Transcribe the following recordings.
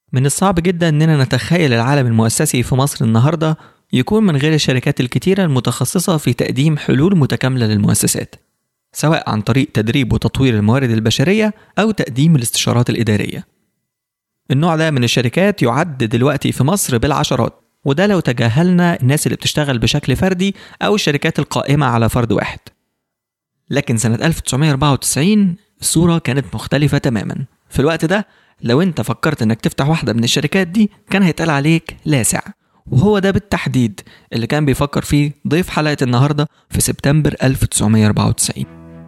من الصعب جدا اننا نتخيل العالم المؤسسي في مصر النهارده يكون من غير الشركات الكتيرة المتخصصة في تقديم حلول متكاملة للمؤسسات سواء عن طريق تدريب وتطوير الموارد البشرية أو تقديم الاستشارات الإدارية النوع ده من الشركات يعد دلوقتي في مصر بالعشرات وده لو تجاهلنا الناس اللي بتشتغل بشكل فردي أو الشركات القائمة على فرد واحد لكن سنة 1994 الصورة كانت مختلفة تماما في الوقت ده لو انت فكرت انك تفتح واحدة من الشركات دي كان هيتقال عليك لاسع وهو ده بالتحديد اللي كان بيفكر فيه ضيف حلقة النهاردة في سبتمبر 1994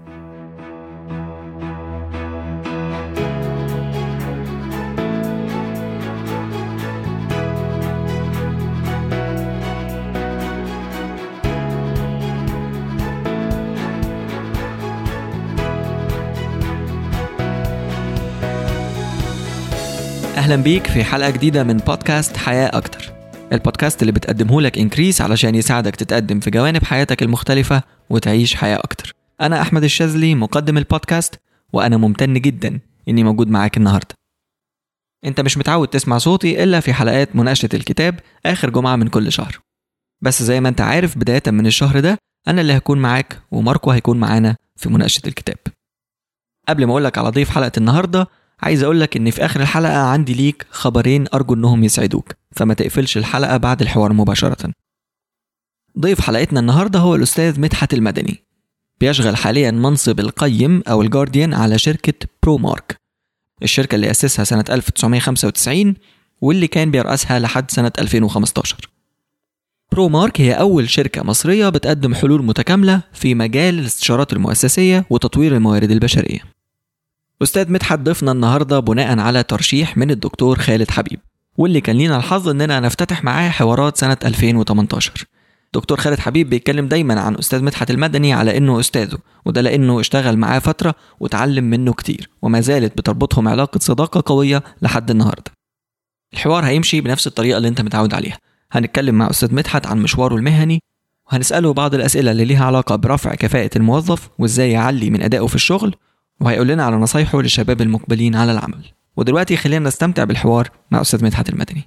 اهلا بيك في حلقه جديده من بودكاست حياه اكتر البودكاست اللي بتقدمه لك انكريس علشان يساعدك تتقدم في جوانب حياتك المختلفه وتعيش حياه اكتر انا احمد الشاذلي مقدم البودكاست وانا ممتن جدا اني موجود معاك النهارده انت مش متعود تسمع صوتي الا في حلقات مناقشه الكتاب اخر جمعه من كل شهر بس زي ما انت عارف بدايه من الشهر ده انا اللي هكون معاك وماركو هيكون معانا في مناقشه الكتاب قبل ما اقولك على ضيف حلقه النهارده عايز اقول لك ان في اخر الحلقه عندي ليك خبرين ارجو انهم يسعدوك فما تقفلش الحلقه بعد الحوار مباشره ضيف حلقتنا النهارده هو الاستاذ مدحت المدني بيشغل حاليا منصب القيم او الجارديان على شركه برو مارك الشركه اللي اسسها سنه 1995 واللي كان بيرأسها لحد سنه 2015 برو مارك هي أول شركة مصرية بتقدم حلول متكاملة في مجال الاستشارات المؤسسية وتطوير الموارد البشرية أستاذ مدحت ضيفنا النهاردة بناء على ترشيح من الدكتور خالد حبيب واللي كان لينا الحظ إننا نفتتح معاه حوارات سنة 2018 دكتور خالد حبيب بيتكلم دايما عن أستاذ مدحت المدني على إنه أستاذه وده لأنه اشتغل معاه فترة وتعلم منه كتير وما زالت بتربطهم علاقة صداقة قوية لحد النهاردة الحوار هيمشي بنفس الطريقة اللي انت متعود عليها هنتكلم مع أستاذ مدحت عن مشواره المهني وهنسأله بعض الأسئلة اللي ليها علاقة برفع كفاءة الموظف وإزاي يعلي من أدائه في الشغل وهيقول لنا على نصايحه للشباب المقبلين على العمل ودلوقتي خلينا نستمتع بالحوار مع أستاذ مدحت المدني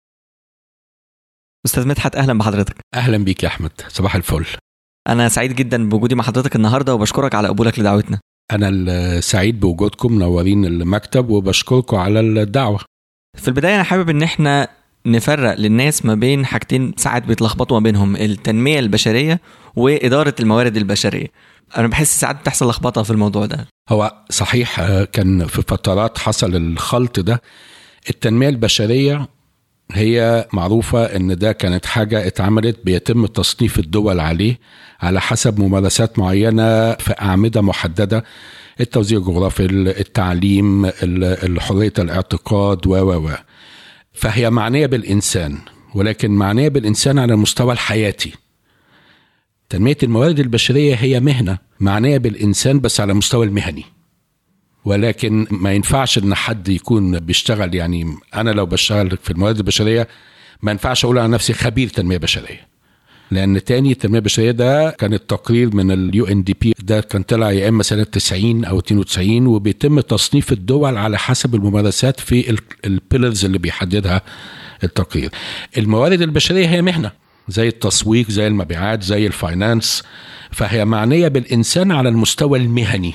أستاذ مدحت أهلا بحضرتك اهلا بيك يا احمد صباح الفل أنا سعيد جدا بوجودي مع حضرتك النهاردة وبشكرك على قبولك لدعوتنا انا السعيد بوجودكم منورين المكتب وبشكركم على الدعوه في البداية أنا حابب إن إحنا نفرق للناس ما بين حاجتين ساعات بيتلخبطوا ما بينهم التنمية البشرية وإدارة الموارد البشرية أنا بحس ساعات بتحصل لخبطة في الموضوع ده هو صحيح آه، كان في فترات حصل الخلط ده التنميه البشريه هي معروفة إن ده كانت حاجة اتعملت بيتم تصنيف الدول عليه على حسب ممارسات معينة في أعمدة محددة التوزيع الجغرافي التعليم ال- حرية الاعتقاد و و و فهي معنية بالإنسان ولكن معنية بالإنسان على المستوى الحياتي تنمية الموارد البشرية هي مهنة معنية بالإنسان بس على المستوى المهني ولكن ما ينفعش ان حد يكون بيشتغل يعني انا لو بشتغل في الموارد البشريه ما ينفعش اقول على نفسي خبير تنميه بشريه لان تاني التنميه البشريه ده كان التقرير من اليو ان دي بي ده كان طلع يا اما سنه 90 او 92 وبيتم تصنيف الدول على حسب الممارسات في البيلرز اللي بيحددها التقرير الموارد البشريه هي مهنه زي التسويق زي المبيعات زي الفاينانس فهي معنيه بالانسان على المستوى المهني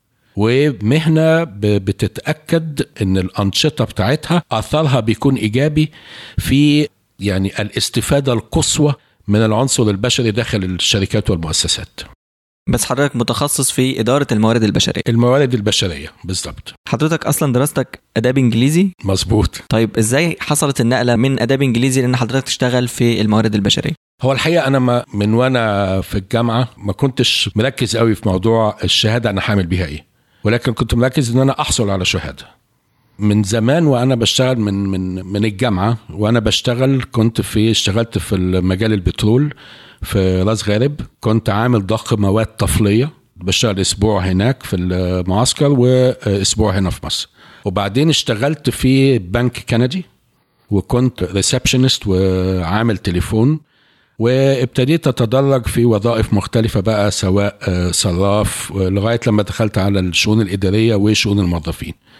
ومهنه ب- بتتاكد ان الانشطه بتاعتها اثرها بيكون ايجابي في يعني الاستفاده القصوى من العنصر البشري داخل الشركات والمؤسسات بس حضرتك متخصص في إدارة الموارد البشرية الموارد البشريه بالظبط حضرتك أصلا دراستك آداب إنجليزي مظبوط طيب إزاي حصلت النقلة من آداب إنجليزي لأن حضرتك تشتغل في الموارد البشرية هو الحقيقه انا ما من وانا في الجامعه ما كنتش مركز قوي في موضوع الشهاده انا هعمل بيها ايه ولكن كنت مركز ان انا احصل على شهاده من زمان وانا بشتغل من من من الجامعه وانا بشتغل كنت في اشتغلت في مجال البترول في راس غارب كنت عامل ضخ مواد طفليه بشتغل اسبوع هناك في المعسكر واسبوع هنا في مصر وبعدين اشتغلت في بنك كندي وكنت ريسبشنست وعامل تليفون وابتديت اتدرج في وظائف مختلفه بقى سواء آه، صراف آه، لغايه لما دخلت على الشؤون الاداريه وشؤون الموظفين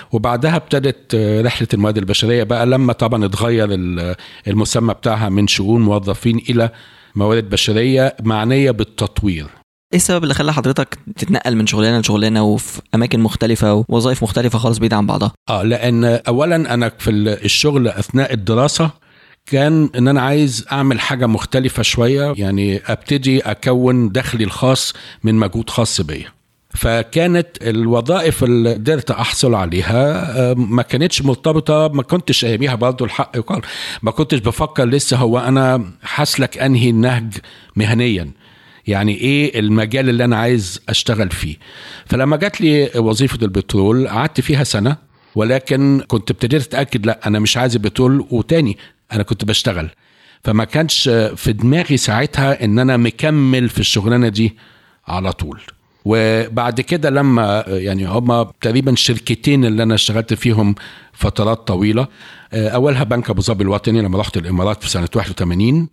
وبعدها ابتدت آه، رحله الموارد البشريه بقى لما طبعا اتغير ال- المسمى بتاعها من شؤون موظفين الى موارد بشريه معنيه بالتطوير ايه السبب اللي خلى حضرتك تتنقل من شغلانه لشغلانه وفي اماكن مختلفه ووظائف مختلفه خالص بعيد عن بعضها اه لان اولا انا في ال- الشغل اثناء الدراسه كان ان انا عايز اعمل حاجه مختلفه شويه يعني ابتدي اكون دخلي الخاص من مجهود خاص بيا فكانت الوظائف اللي قدرت احصل عليها آه، ما كانتش مرتبطه ما كنتش اياميها برضه الحق يقال ما كنتش بفكر لسه هو انا هسلك انهي النهج مهنيا يعني ايه المجال اللي انا عايز اشتغل فيه فلما جات لي وظيفه البترول قعدت فيها سنه ولكن كنت ابتديت اتاكد لا انا مش عايز البترول وتاني انا كنت بشتغل فما كانش في دماغي ساعتها ان انا مكمل في الشغلانه دي على طول وبعد كده لما يعني هما تقريبا شركتين اللي انا اشتغلت فيهم فترات طويله اولها بنك ابو ظبي الوطني لما رحت الامارات في سنه 81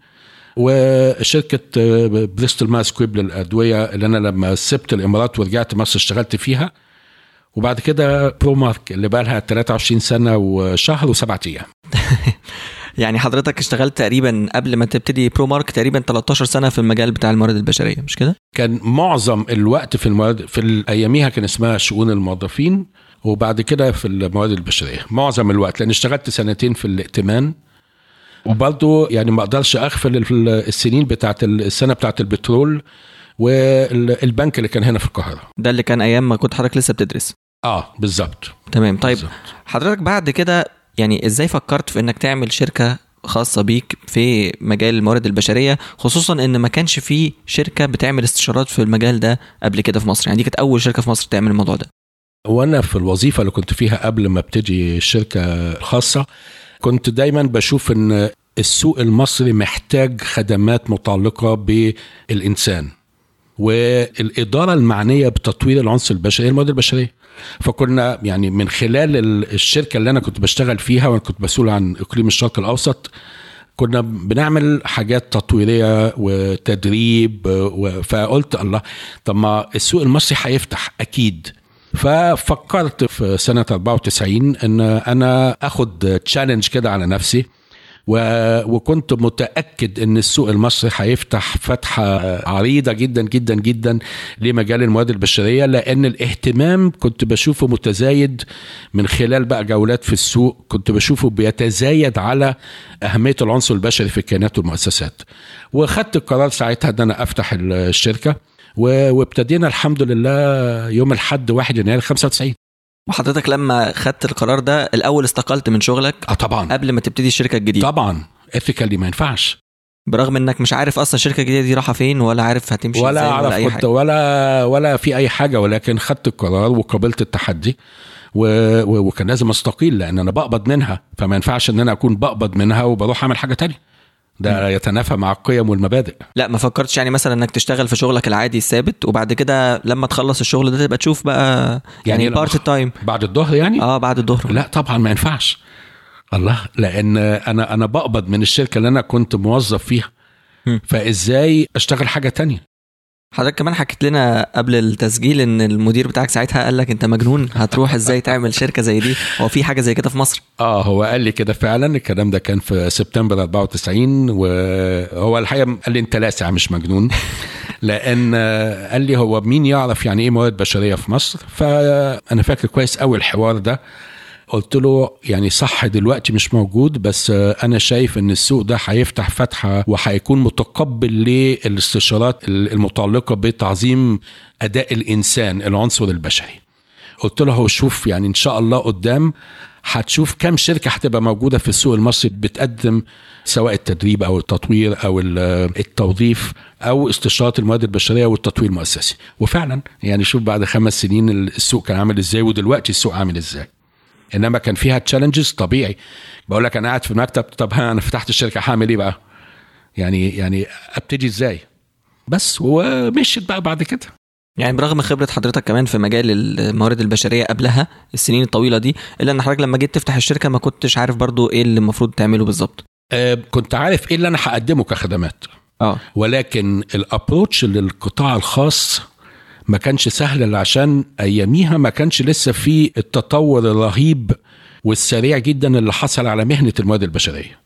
وشركه بريستول ماس كويب للادويه اللي انا لما سبت الامارات ورجعت مصر اشتغلت فيها وبعد كده برو مارك اللي بقى لها 23 سنه وشهر وسبعة ايام يعني حضرتك اشتغلت تقريبا قبل ما تبتدي برو مارك تقريبا 13 سنه في المجال بتاع الموارد البشريه مش كده كان معظم الوقت في الموارد في اياميها كان اسمها شؤون الموظفين وبعد كده في الموارد البشريه معظم الوقت لان اشتغلت سنتين في الائتمان وبرضه يعني ما اقدرش اغفل السنين بتاعت السنه بتاعت البترول والبنك اللي كان هنا في القاهره ده اللي كان ايام ما كنت حضرتك لسه بتدرس اه بالظبط تمام طيب بالظبط. حضرتك بعد كده يعني ازاي فكرت في انك تعمل شركه خاصة بيك في مجال الموارد البشرية خصوصا ان ما كانش في شركة بتعمل استشارات في المجال ده قبل كده في مصر يعني دي كانت اول شركة في مصر تعمل الموضوع ده وانا في الوظيفه اللي كنت فيها قبل ما ابتدي الشركه الخاصه كنت دايما بشوف ان السوق المصري محتاج خدمات متعلقه بالانسان والاداره المعنيه بتطوير العنصر البشري الموارد البشريه فكنا يعني من خلال الشركه اللي انا كنت بشتغل فيها وانا كنت مسؤول عن اقليم الشرق الاوسط كنا بنعمل حاجات تطويريه وتدريب فقلت الله طب ما السوق المصري هيفتح اكيد ففكرت في سنه 94 ان انا اخد تشالنج كده على نفسي وكنت متاكد ان السوق المصري هيفتح فتحه عريضه جدا جدا جدا لمجال الموارد البشريه لان الاهتمام كنت بشوفه متزايد من خلال بقى جولات في السوق كنت بشوفه بيتزايد على اهميه العنصر البشري في الكيانات والمؤسسات وخدت القرار ساعتها ان انا افتح الشركه وابتدينا الحمد لله يوم الحد 1 يناير 95 وحضرتك لما خدت القرار ده الاول استقلت من شغلك اه طبعا قبل ما تبتدي الشركه الجديده طبعا اثيكالي ما ينفعش برغم انك مش عارف اصلا الشركه الجديده دي رايحه فين ولا عارف هتمشي ولا ازاي اعرف ولا اي كنت حاجه ولا ولا في اي حاجه ولكن خدت القرار وقبلت التحدي و... و... وكان لازم استقيل لان انا بقبض منها فما ينفعش ان انا اكون بقبض منها وبروح اعمل حاجه تانية ده يتنافى مع القيم والمبادئ لا ما فكرتش يعني مثلا انك تشتغل في شغلك العادي الثابت وبعد كده لما تخلص الشغل ده تبقى تشوف بقى يعني, يعني بارت تايم بعد الظهر يعني اه بعد الظهر لا طبعا ما ينفعش الله لان انا انا بقبض من الشركه اللي انا كنت موظف فيها م. فازاي اشتغل حاجه تانية حضرتك كمان حكيت لنا قبل التسجيل ان المدير بتاعك ساعتها قال لك انت مجنون هتروح ازاي تعمل شركه زي دي هو في حاجه زي كده في مصر اه هو قال لي كده فعلا الكلام ده كان في سبتمبر 94 وهو الحقيقه قال لي انت لاسع مش مجنون لان قال لي هو مين يعرف يعني ايه موارد بشريه في مصر فانا فاكر كويس قوي الحوار ده قلت له يعني صح دلوقتي مش موجود بس انا شايف ان السوق ده هيفتح فتحه وهيكون متقبل للاستشارات المتعلقه بتعظيم اداء الانسان العنصر البشري قلت له شوف يعني ان شاء الله قدام هتشوف كم شركه هتبقى موجوده في السوق المصري بتقدم سواء التدريب او التطوير او التوظيف او استشارات الموارد البشريه والتطوير المؤسسي وفعلا يعني شوف بعد خمس سنين السوق كان عامل ازاي ودلوقتي السوق عامل ازاي انما كان فيها تشالنجز طبيعي بقول لك انا قاعد في المكتب طب ها انا فتحت الشركه هعمل ايه بقى يعني يعني ابتدي ازاي بس ومشيت بقى بعد كده يعني برغم خبرة حضرتك كمان في مجال الموارد البشرية قبلها السنين الطويلة دي إلا إن حضرتك لما جيت تفتح الشركة ما كنتش عارف برضو إيه اللي المفروض تعمله بالظبط. آه كنت عارف إيه اللي أنا هقدمه كخدمات. اه ولكن الابروتش للقطاع الخاص ما كانش سهل عشان اياميها ما كانش لسه في التطور الرهيب والسريع جدا اللي حصل على مهنه الموارد البشريه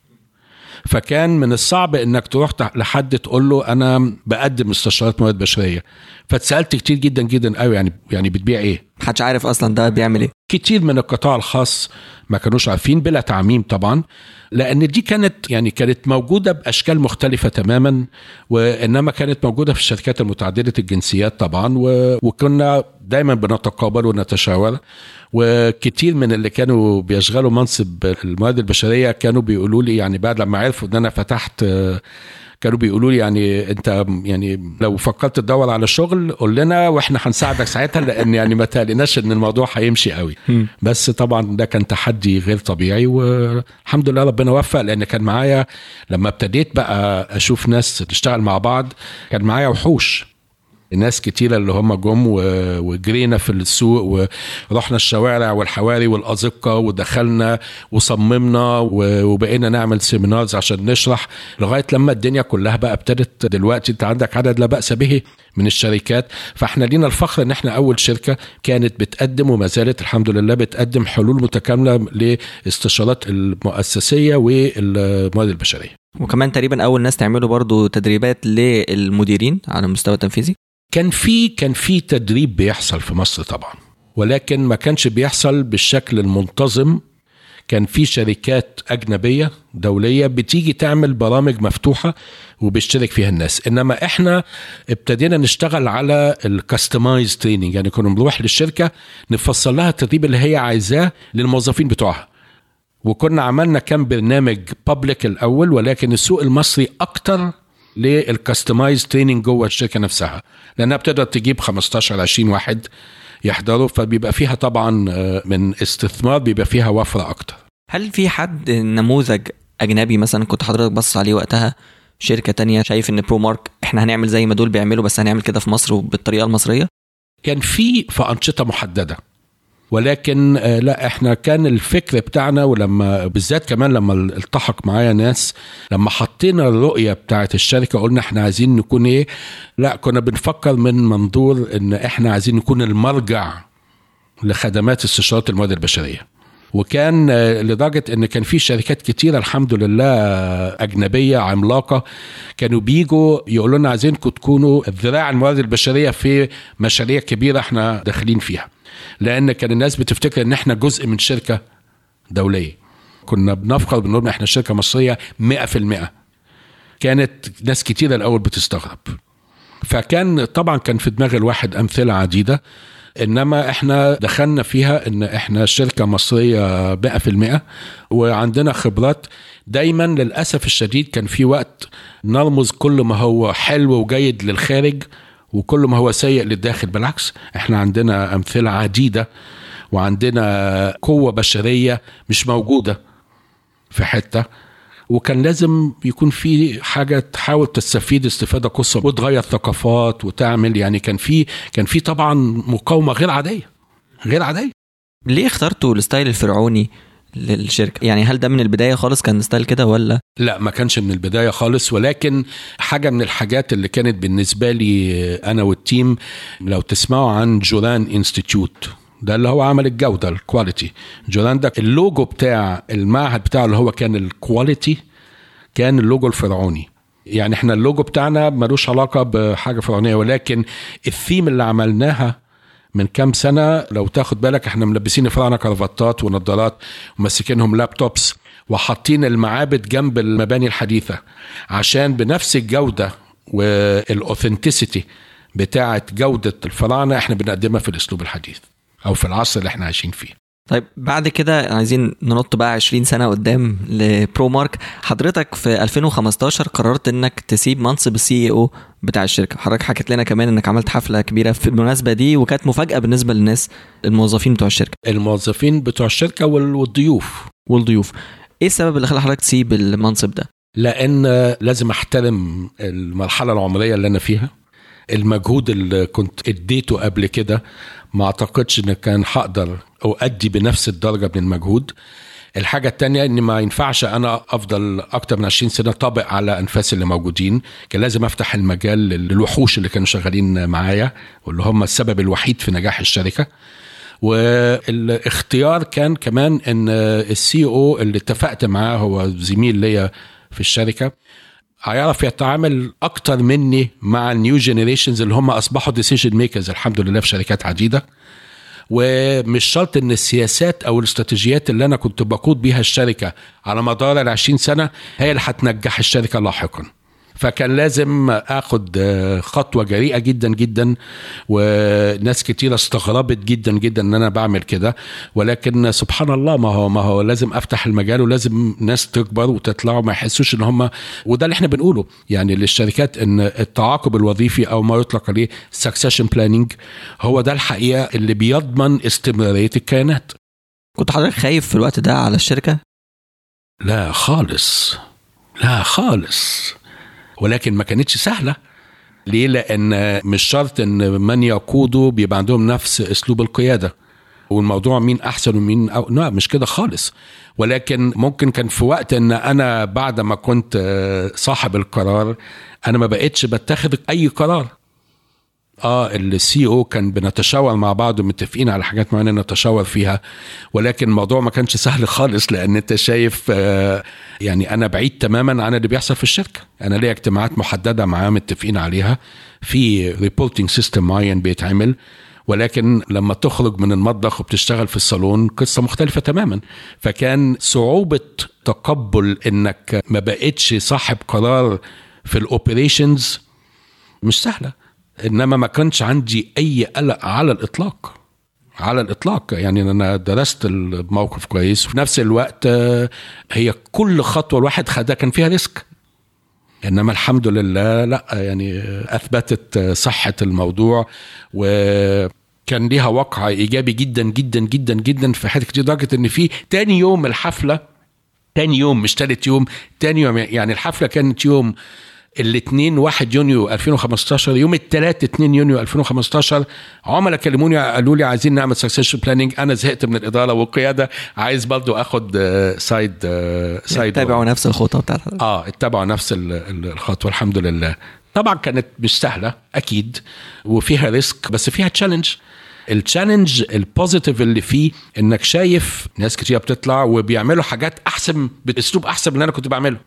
فكان من الصعب انك تروح لحد تقول له انا بقدم استشارات موارد بشريه فاتسالت كتير جدا جدا قوي يعني يعني بتبيع ايه محدش عارف اصلا ده بيعمل ايه كتير من القطاع الخاص ما كانوش عارفين بلا تعميم طبعا لان دي كانت يعني كانت موجوده باشكال مختلفه تماما وانما كانت موجوده في الشركات المتعدده الجنسيات طبعا وكنا دايما بنتقابل ونتشاور وكتير من اللي كانوا بيشغلوا منصب الموارد البشريه كانوا بيقولوا لي يعني بعد لما عرفوا ان انا فتحت كانوا بيقولوا لي يعني انت يعني لو فكرت تدور على شغل قول لنا واحنا هنساعدك ساعتها لان يعني ما تقلقناش ان الموضوع هيمشي قوي بس طبعا ده كان تحدي غير طبيعي والحمد لله ربنا وفق لان كان معايا لما ابتديت بقى اشوف ناس تشتغل مع بعض كان معايا وحوش ناس كتيرة اللي هم جم وجرينا في السوق ورحنا الشوارع والحواري والأزقة ودخلنا وصممنا وبقينا نعمل سيمينارز عشان نشرح لغاية لما الدنيا كلها بقى ابتدت دلوقتي انت عندك عدد لا بأس به من الشركات فاحنا لينا الفخر ان احنا اول شركة كانت بتقدم وما زالت الحمد لله بتقدم حلول متكاملة لاستشارات المؤسسية والموارد البشرية وكمان تقريبا اول ناس تعملوا برضو تدريبات للمديرين على المستوى التنفيذي كان في كان في تدريب بيحصل في مصر طبعا ولكن ما كانش بيحصل بالشكل المنتظم كان في شركات أجنبية دولية بتيجي تعمل برامج مفتوحة وبيشترك فيها الناس إنما إحنا ابتدينا نشتغل على الكاستمايز تريننج يعني كنا بنروح للشركة نفصل لها التدريب اللي هي عايزاه للموظفين بتوعها وكنا عملنا كام برنامج بابليك الأول ولكن السوق المصري أكتر للكاستمايز تريننج جوه الشركه نفسها لانها بتقدر تجيب 15 20 واحد يحضروا فبيبقى فيها طبعا من استثمار بيبقى فيها وفره اكتر هل في حد نموذج اجنبي مثلا كنت حضرتك بص عليه وقتها شركه تانية شايف ان برو مارك احنا هنعمل زي ما دول بيعملوا بس هنعمل كده في مصر وبالطريقه المصريه كان في في انشطه محدده ولكن لا احنا كان الفكر بتاعنا ولما بالذات كمان لما التحق معايا ناس لما حطينا الرؤيه بتاعت الشركه قلنا احنا عايزين نكون ايه لا كنا بنفكر من منظور ان احنا عايزين نكون المرجع لخدمات استشارات الموارد البشريه وكان لدرجة ان كان في شركات كتيرة الحمد لله اجنبية عملاقة كانوا بيجوا يقولوا لنا عايزينكم تكونوا الذراع الموارد البشرية في مشاريع كبيرة احنا داخلين فيها لان كان الناس بتفتكر ان احنا جزء من شركه دوليه كنا بنفخر بنقول احنا شركه مصريه 100% كانت ناس كتيرة الاول بتستغرب فكان طبعا كان في دماغ الواحد امثله عديده انما احنا دخلنا فيها ان احنا شركه مصريه 100% وعندنا خبرات دايما للاسف الشديد كان في وقت نرمز كل ما هو حلو وجيد للخارج وكل ما هو سيء للداخل بالعكس احنا عندنا امثله عديده وعندنا قوه بشريه مش موجوده في حته وكان لازم يكون في حاجه تحاول تستفيد استفاده قصوى وتغير ثقافات وتعمل يعني كان في كان في طبعا مقاومه غير عاديه غير عاديه ليه اخترتوا الستايل الفرعوني للشركه يعني هل ده من البدايه خالص كان ستايل كده ولا لا ما كانش من البدايه خالص ولكن حاجه من الحاجات اللي كانت بالنسبه لي انا والتيم لو تسمعوا عن جوران انستيتيوت ده اللي هو عمل الجوده الكواليتي جوران ده اللوجو بتاع المعهد بتاعه اللي هو كان الكواليتي كان اللوجو الفرعوني يعني احنا اللوجو بتاعنا ملوش علاقه بحاجه فرعونيه ولكن الثيم اللي عملناها من كام سنه لو تاخد بالك احنا ملبسين الفراعنه كرافتات ونظارات وماسكينهم لابتوبس وحاطين المعابد جنب المباني الحديثه عشان بنفس الجوده والاوثنتسيتي بتاعه جوده الفراعنه احنا بنقدمها في الاسلوب الحديث او في العصر اللي احنا عايشين فيه طيب بعد كده عايزين ننط بقى 20 سنه قدام لبرو مارك حضرتك في 2015 قررت انك تسيب منصب السي او بتاع الشركه حضرتك حكيت لنا كمان انك عملت حفله كبيره في المناسبه دي وكانت مفاجاه بالنسبه للناس الموظفين بتوع الشركه الموظفين بتوع الشركه والضيوف والضيوف ايه السبب اللي خلى حضرتك تسيب المنصب ده لان لازم احترم المرحله العمريه اللي انا فيها المجهود اللي كنت اديته قبل كده ما اعتقدش ان كان هقدر اؤدي بنفس الدرجه من المجهود الحاجة التانية ان ما ينفعش انا افضل اكتر من 20 سنة طابق على انفاس اللي موجودين كان لازم افتح المجال للوحوش اللي كانوا شغالين معايا واللي هم السبب الوحيد في نجاح الشركة والاختيار كان كمان ان السي او اللي اتفقت معاه هو زميل ليا في الشركة هيعرف يتعامل اكتر مني مع النيو جينيريشنز اللي هم اصبحوا ديسيجن ميكرز الحمد لله في شركات عديده ومش شرط ان السياسات او الاستراتيجيات اللي انا كنت بقود بيها الشركه على مدار ال 20 سنه هي اللي هتنجح الشركه لاحقا فكان لازم اخد خطوه جريئه جدا جدا وناس كتيره استغربت جدا جدا ان انا بعمل كده ولكن سبحان الله ما هو ما هو لازم افتح المجال ولازم ناس تكبر وتطلع وما يحسوش ان هم وده اللي احنا بنقوله يعني للشركات ان التعاقب الوظيفي او ما يطلق عليه سكسيشن بلاننج هو ده الحقيقه اللي بيضمن استمراريه الكيانات كنت حضرتك خايف في الوقت ده على الشركه لا خالص لا خالص ولكن ما كانتش سهله ليه لان مش شرط ان من يقودوا بيبقى عندهم نفس اسلوب القياده والموضوع مين احسن ومين أو... لا مش كده خالص ولكن ممكن كان في وقت ان انا بعد ما كنت صاحب القرار انا ما بقتش بتخذ اي قرار اه السي او كان بنتشاور مع بعض ومتفقين على حاجات معينه نتشاور فيها ولكن الموضوع ما كانش سهل خالص لان انت شايف آه يعني انا بعيد تماما عن اللي بيحصل في الشركه انا ليا اجتماعات محدده معاه متفقين عليها في ريبورتنج سيستم معين بيتعمل ولكن لما تخرج من المطبخ وبتشتغل في الصالون قصه مختلفه تماما فكان صعوبه تقبل انك ما بقتش صاحب قرار في الاوبريشنز مش سهله انما ما كانش عندي اي قلق على الاطلاق على الاطلاق يعني انا درست الموقف كويس وفي نفس الوقت هي كل خطوه الواحد خدها كان فيها ريسك انما الحمد لله لا يعني اثبتت صحه الموضوع وكان ليها وقع ايجابي جدا جدا جدا جدا في حته كتير لدرجه ان في تاني يوم الحفله تاني يوم مش تالت يوم تاني يوم يعني الحفله كانت يوم الاثنين 1 يونيو 2015 يوم الثلاث 2 يونيو 2015 عملاء كلموني قالوا لي عايزين نعمل سكسيشن بلاننج انا زهقت من الاداره والقياده عايز برضو اخد سايد سايد اتبعوا نفس الخطه بتاعت اه اتبعوا نفس الخطوه الحمد لله طبعا كانت مش سهله اكيد وفيها ريسك بس فيها تشالنج التشالنج البوزيتيف اللي فيه انك شايف ناس كتير بتطلع وبيعملوا حاجات احسن باسلوب احسن من اللي انا كنت بعمله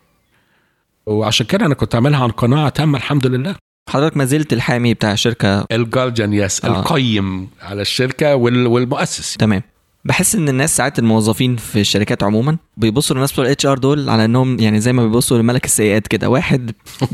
وعشان كده انا كنت عاملها عن قناعه تامه الحمد لله حضرتك ما زلت الحامي بتاع الشركه الجارديان يس آه. القيم على الشركه والمؤسس تمام بحس ان الناس ساعات الموظفين في الشركات عموما بيبصوا للناس بتوع الاتش ار دول على انهم يعني زي ما بيبصوا لملك السيئات كده واحد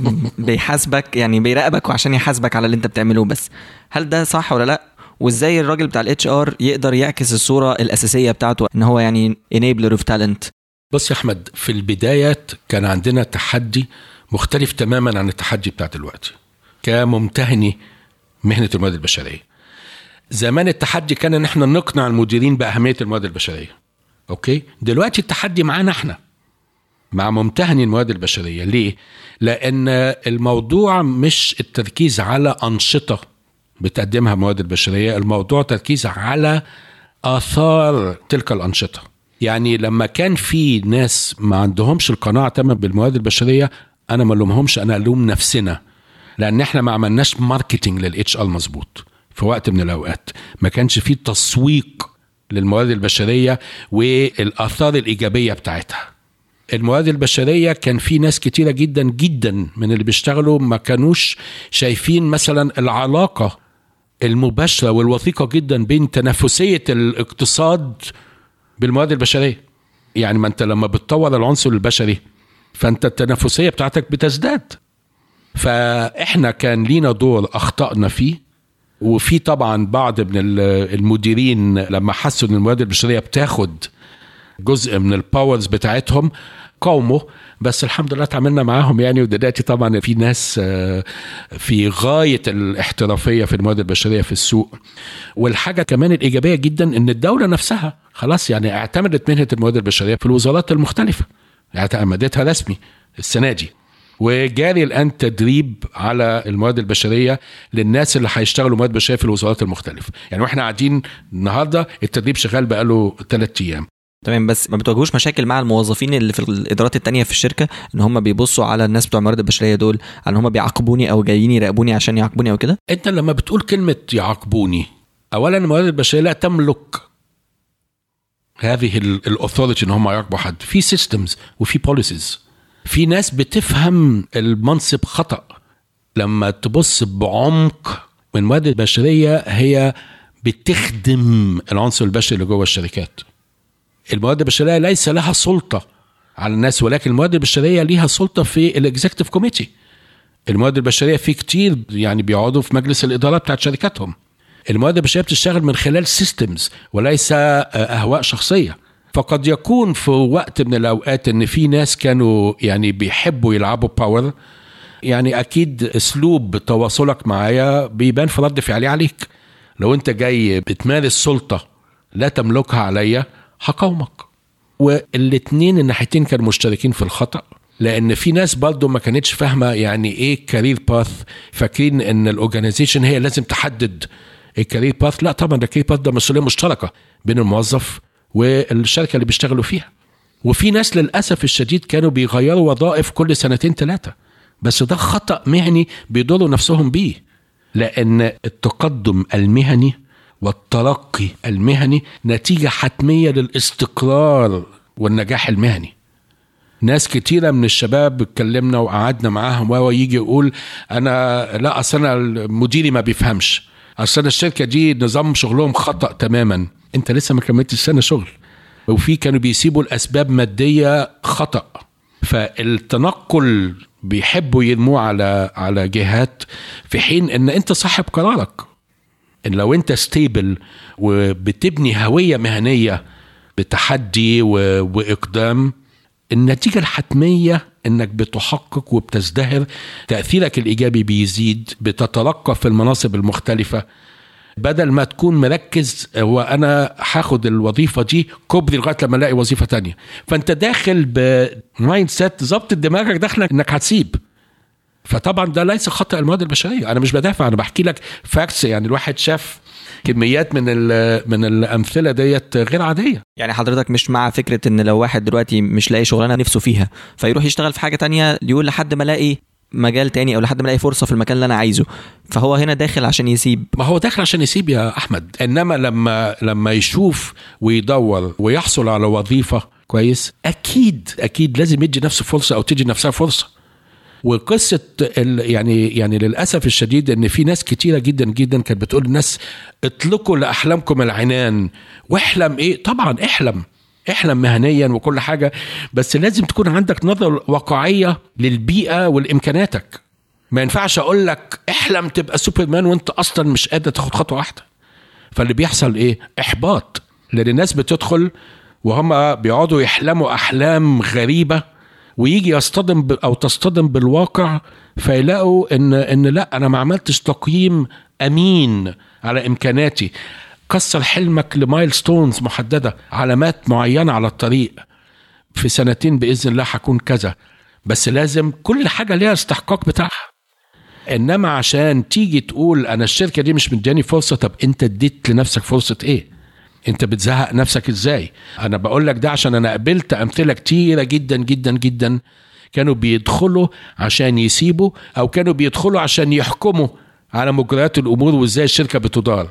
بيحاسبك يعني بيراقبك وعشان يحاسبك على اللي انت بتعمله بس هل ده صح ولا لا وازاي الراجل بتاع الاتش ار يقدر يعكس الصوره الاساسيه بتاعته ان هو يعني انيبلر اوف تالنت بص يا احمد في البدايات كان عندنا تحدي مختلف تماما عن التحدي بتاع دلوقتي كممتهني مهنه الموارد البشريه زمان التحدي كان ان احنا نقنع المديرين باهميه الموارد البشريه اوكي دلوقتي التحدي معانا احنا مع ممتهني الموارد البشريه ليه لان الموضوع مش التركيز على انشطه بتقدمها الموارد البشريه الموضوع تركيز على اثار تلك الانشطه يعني لما كان في ناس ما عندهمش القناعه تماما بالموارد البشريه انا ما الومهمش انا الوم نفسنا لان احنا ما عملناش ماركتنج للاتش ار مظبوط في وقت من الاوقات ما كانش في تسويق للموارد البشريه والاثار الايجابيه بتاعتها الموارد البشريه كان في ناس كتيره جدا جدا من اللي بيشتغلوا ما كانوش شايفين مثلا العلاقه المباشره والوثيقه جدا بين تنافسيه الاقتصاد بالموارد البشريه يعني ما انت لما بتطور العنصر البشري فانت التنافسيه بتاعتك بتزداد فاحنا كان لينا دور اخطانا فيه وفي طبعا بعض من المديرين لما حسوا ان الموارد البشريه بتاخد جزء من الباورز بتاعتهم قاوموا بس الحمد لله اتعاملنا معاهم يعني ودلوقتي طبعا في ناس في غايه الاحترافيه في الموارد البشريه في السوق والحاجه كمان الايجابيه جدا ان الدوله نفسها خلاص يعني اعتمدت مهنه الموارد البشريه في الوزارات المختلفه اعتمدتها رسمي السنه دي وجاري الان تدريب على الموارد البشريه للناس اللي هيشتغلوا موارد بشريه في الوزارات المختلفه يعني واحنا قاعدين النهارده التدريب شغال بقاله ثلاث ايام تمام بس ما بتواجهوش مشاكل مع الموظفين اللي في الادارات التانية في الشركه ان هم بيبصوا على الناس بتوع الموارد البشريه دول على ان هم بيعاقبوني او جايين يراقبوني عشان يعاقبوني او كده انت لما بتقول كلمه يعاقبوني اولا الموارد البشريه لا تملك هذه الاثوريتي ان هم يعاقبوا حد في سيستمز وفي بوليسيز في ناس بتفهم المنصب خطا لما تبص بعمق من الموارد البشريه هي بتخدم العنصر البشري اللي جوه الشركات الموارد البشريه ليس لها سلطه على الناس ولكن الموارد البشريه ليها سلطه في الاكزيكتيف كوميتي الموارد البشريه في كتير يعني بيقعدوا في مجلس الاداره بتاعت شركاتهم الموارد البشريه بتشتغل من خلال سيستمز وليس اهواء شخصيه فقد يكون في وقت من الاوقات ان في ناس كانوا يعني بيحبوا يلعبوا باور يعني اكيد اسلوب تواصلك معايا بيبان في رد فعلي عليك لو انت جاي بتمارس سلطه لا تملكها عليا هقاومك والاتنين الناحيتين كانوا مشتركين في الخطأ لان في ناس برضه ما كانتش فاهمه يعني ايه كارير باث فاكرين ان الاورجنايزيشن هي لازم تحدد الكارير باث لا طبعا ده الكارير باث ده مسؤوليه مشتركه بين الموظف والشركه اللي بيشتغلوا فيها وفي ناس للاسف الشديد كانوا بيغيروا وظائف كل سنتين ثلاثه بس ده خطا مهني بيضروا نفسهم بيه لان التقدم المهني والترقي المهني نتيجه حتميه للاستقرار والنجاح المهني ناس كتيرة من الشباب اتكلمنا وقعدنا معاهم وهو يجي يقول انا لا اصل انا مديري ما بيفهمش اصل انا الشركه دي نظام شغلهم خطا تماما انت لسه ما كملتش سنه شغل وفي كانوا بيسيبوا الاسباب ماديه خطا فالتنقل بيحبوا يرموه على على جهات في حين ان انت صاحب قرارك ان لو انت ستيبل وبتبني هويه مهنيه بتحدي واقدام النتيجه الحتميه انك بتحقق وبتزدهر تاثيرك الايجابي بيزيد بتترقى في المناصب المختلفه بدل ما تكون مركز هو انا هاخد الوظيفه دي كوبري لغايه لما الاقي وظيفه تانية فانت داخل بمايند سيت ظبط دماغك داخلك انك هتسيب فطبعا ده ليس خطا الموارد البشريه انا مش بدافع انا بحكي لك فاكتس يعني الواحد شاف كميات من من الامثله ديت غير عاديه يعني حضرتك مش مع فكره ان لو واحد دلوقتي مش لاقي شغلانه نفسه فيها فيروح يشتغل في حاجه تانية يقول لحد ما الاقي مجال تاني او لحد ما الاقي فرصه في المكان اللي انا عايزه فهو هنا داخل عشان يسيب ما هو داخل عشان يسيب يا احمد انما لما لما يشوف ويدور ويحصل على وظيفه كويس اكيد اكيد لازم يدي نفسه فرصه او تدي نفسها فرصه وقصه يعني يعني للاسف الشديد ان في ناس كتيره جدا جدا كانت بتقول للناس اطلقوا لاحلامكم العنان واحلم ايه طبعا احلم احلم مهنيا وكل حاجه بس لازم تكون عندك نظره واقعيه للبيئه ولامكاناتك ما ينفعش اقول لك احلم تبقى سوبرمان وانت اصلا مش قادر تاخد خطوه واحده فاللي بيحصل ايه احباط لان الناس بتدخل وهم بيقعدوا يحلموا احلام غريبه ويجي يصطدم ب او تصطدم بالواقع فيلاقوا ان ان لا انا ما عملتش تقييم امين على امكاناتي كسر حلمك لمايل ستونز محدده علامات معينه على الطريق في سنتين باذن الله هكون كذا بس لازم كل حاجه ليها استحقاق بتاعها انما عشان تيجي تقول انا الشركه دي مش مداني فرصه طب انت اديت لنفسك فرصه ايه انت بتزهق نفسك ازاي انا بقول لك ده عشان انا قابلت امثله كتيره جدا جدا جدا كانوا بيدخلوا عشان يسيبوا او كانوا بيدخلوا عشان يحكموا على مجريات الامور وازاي الشركه بتدار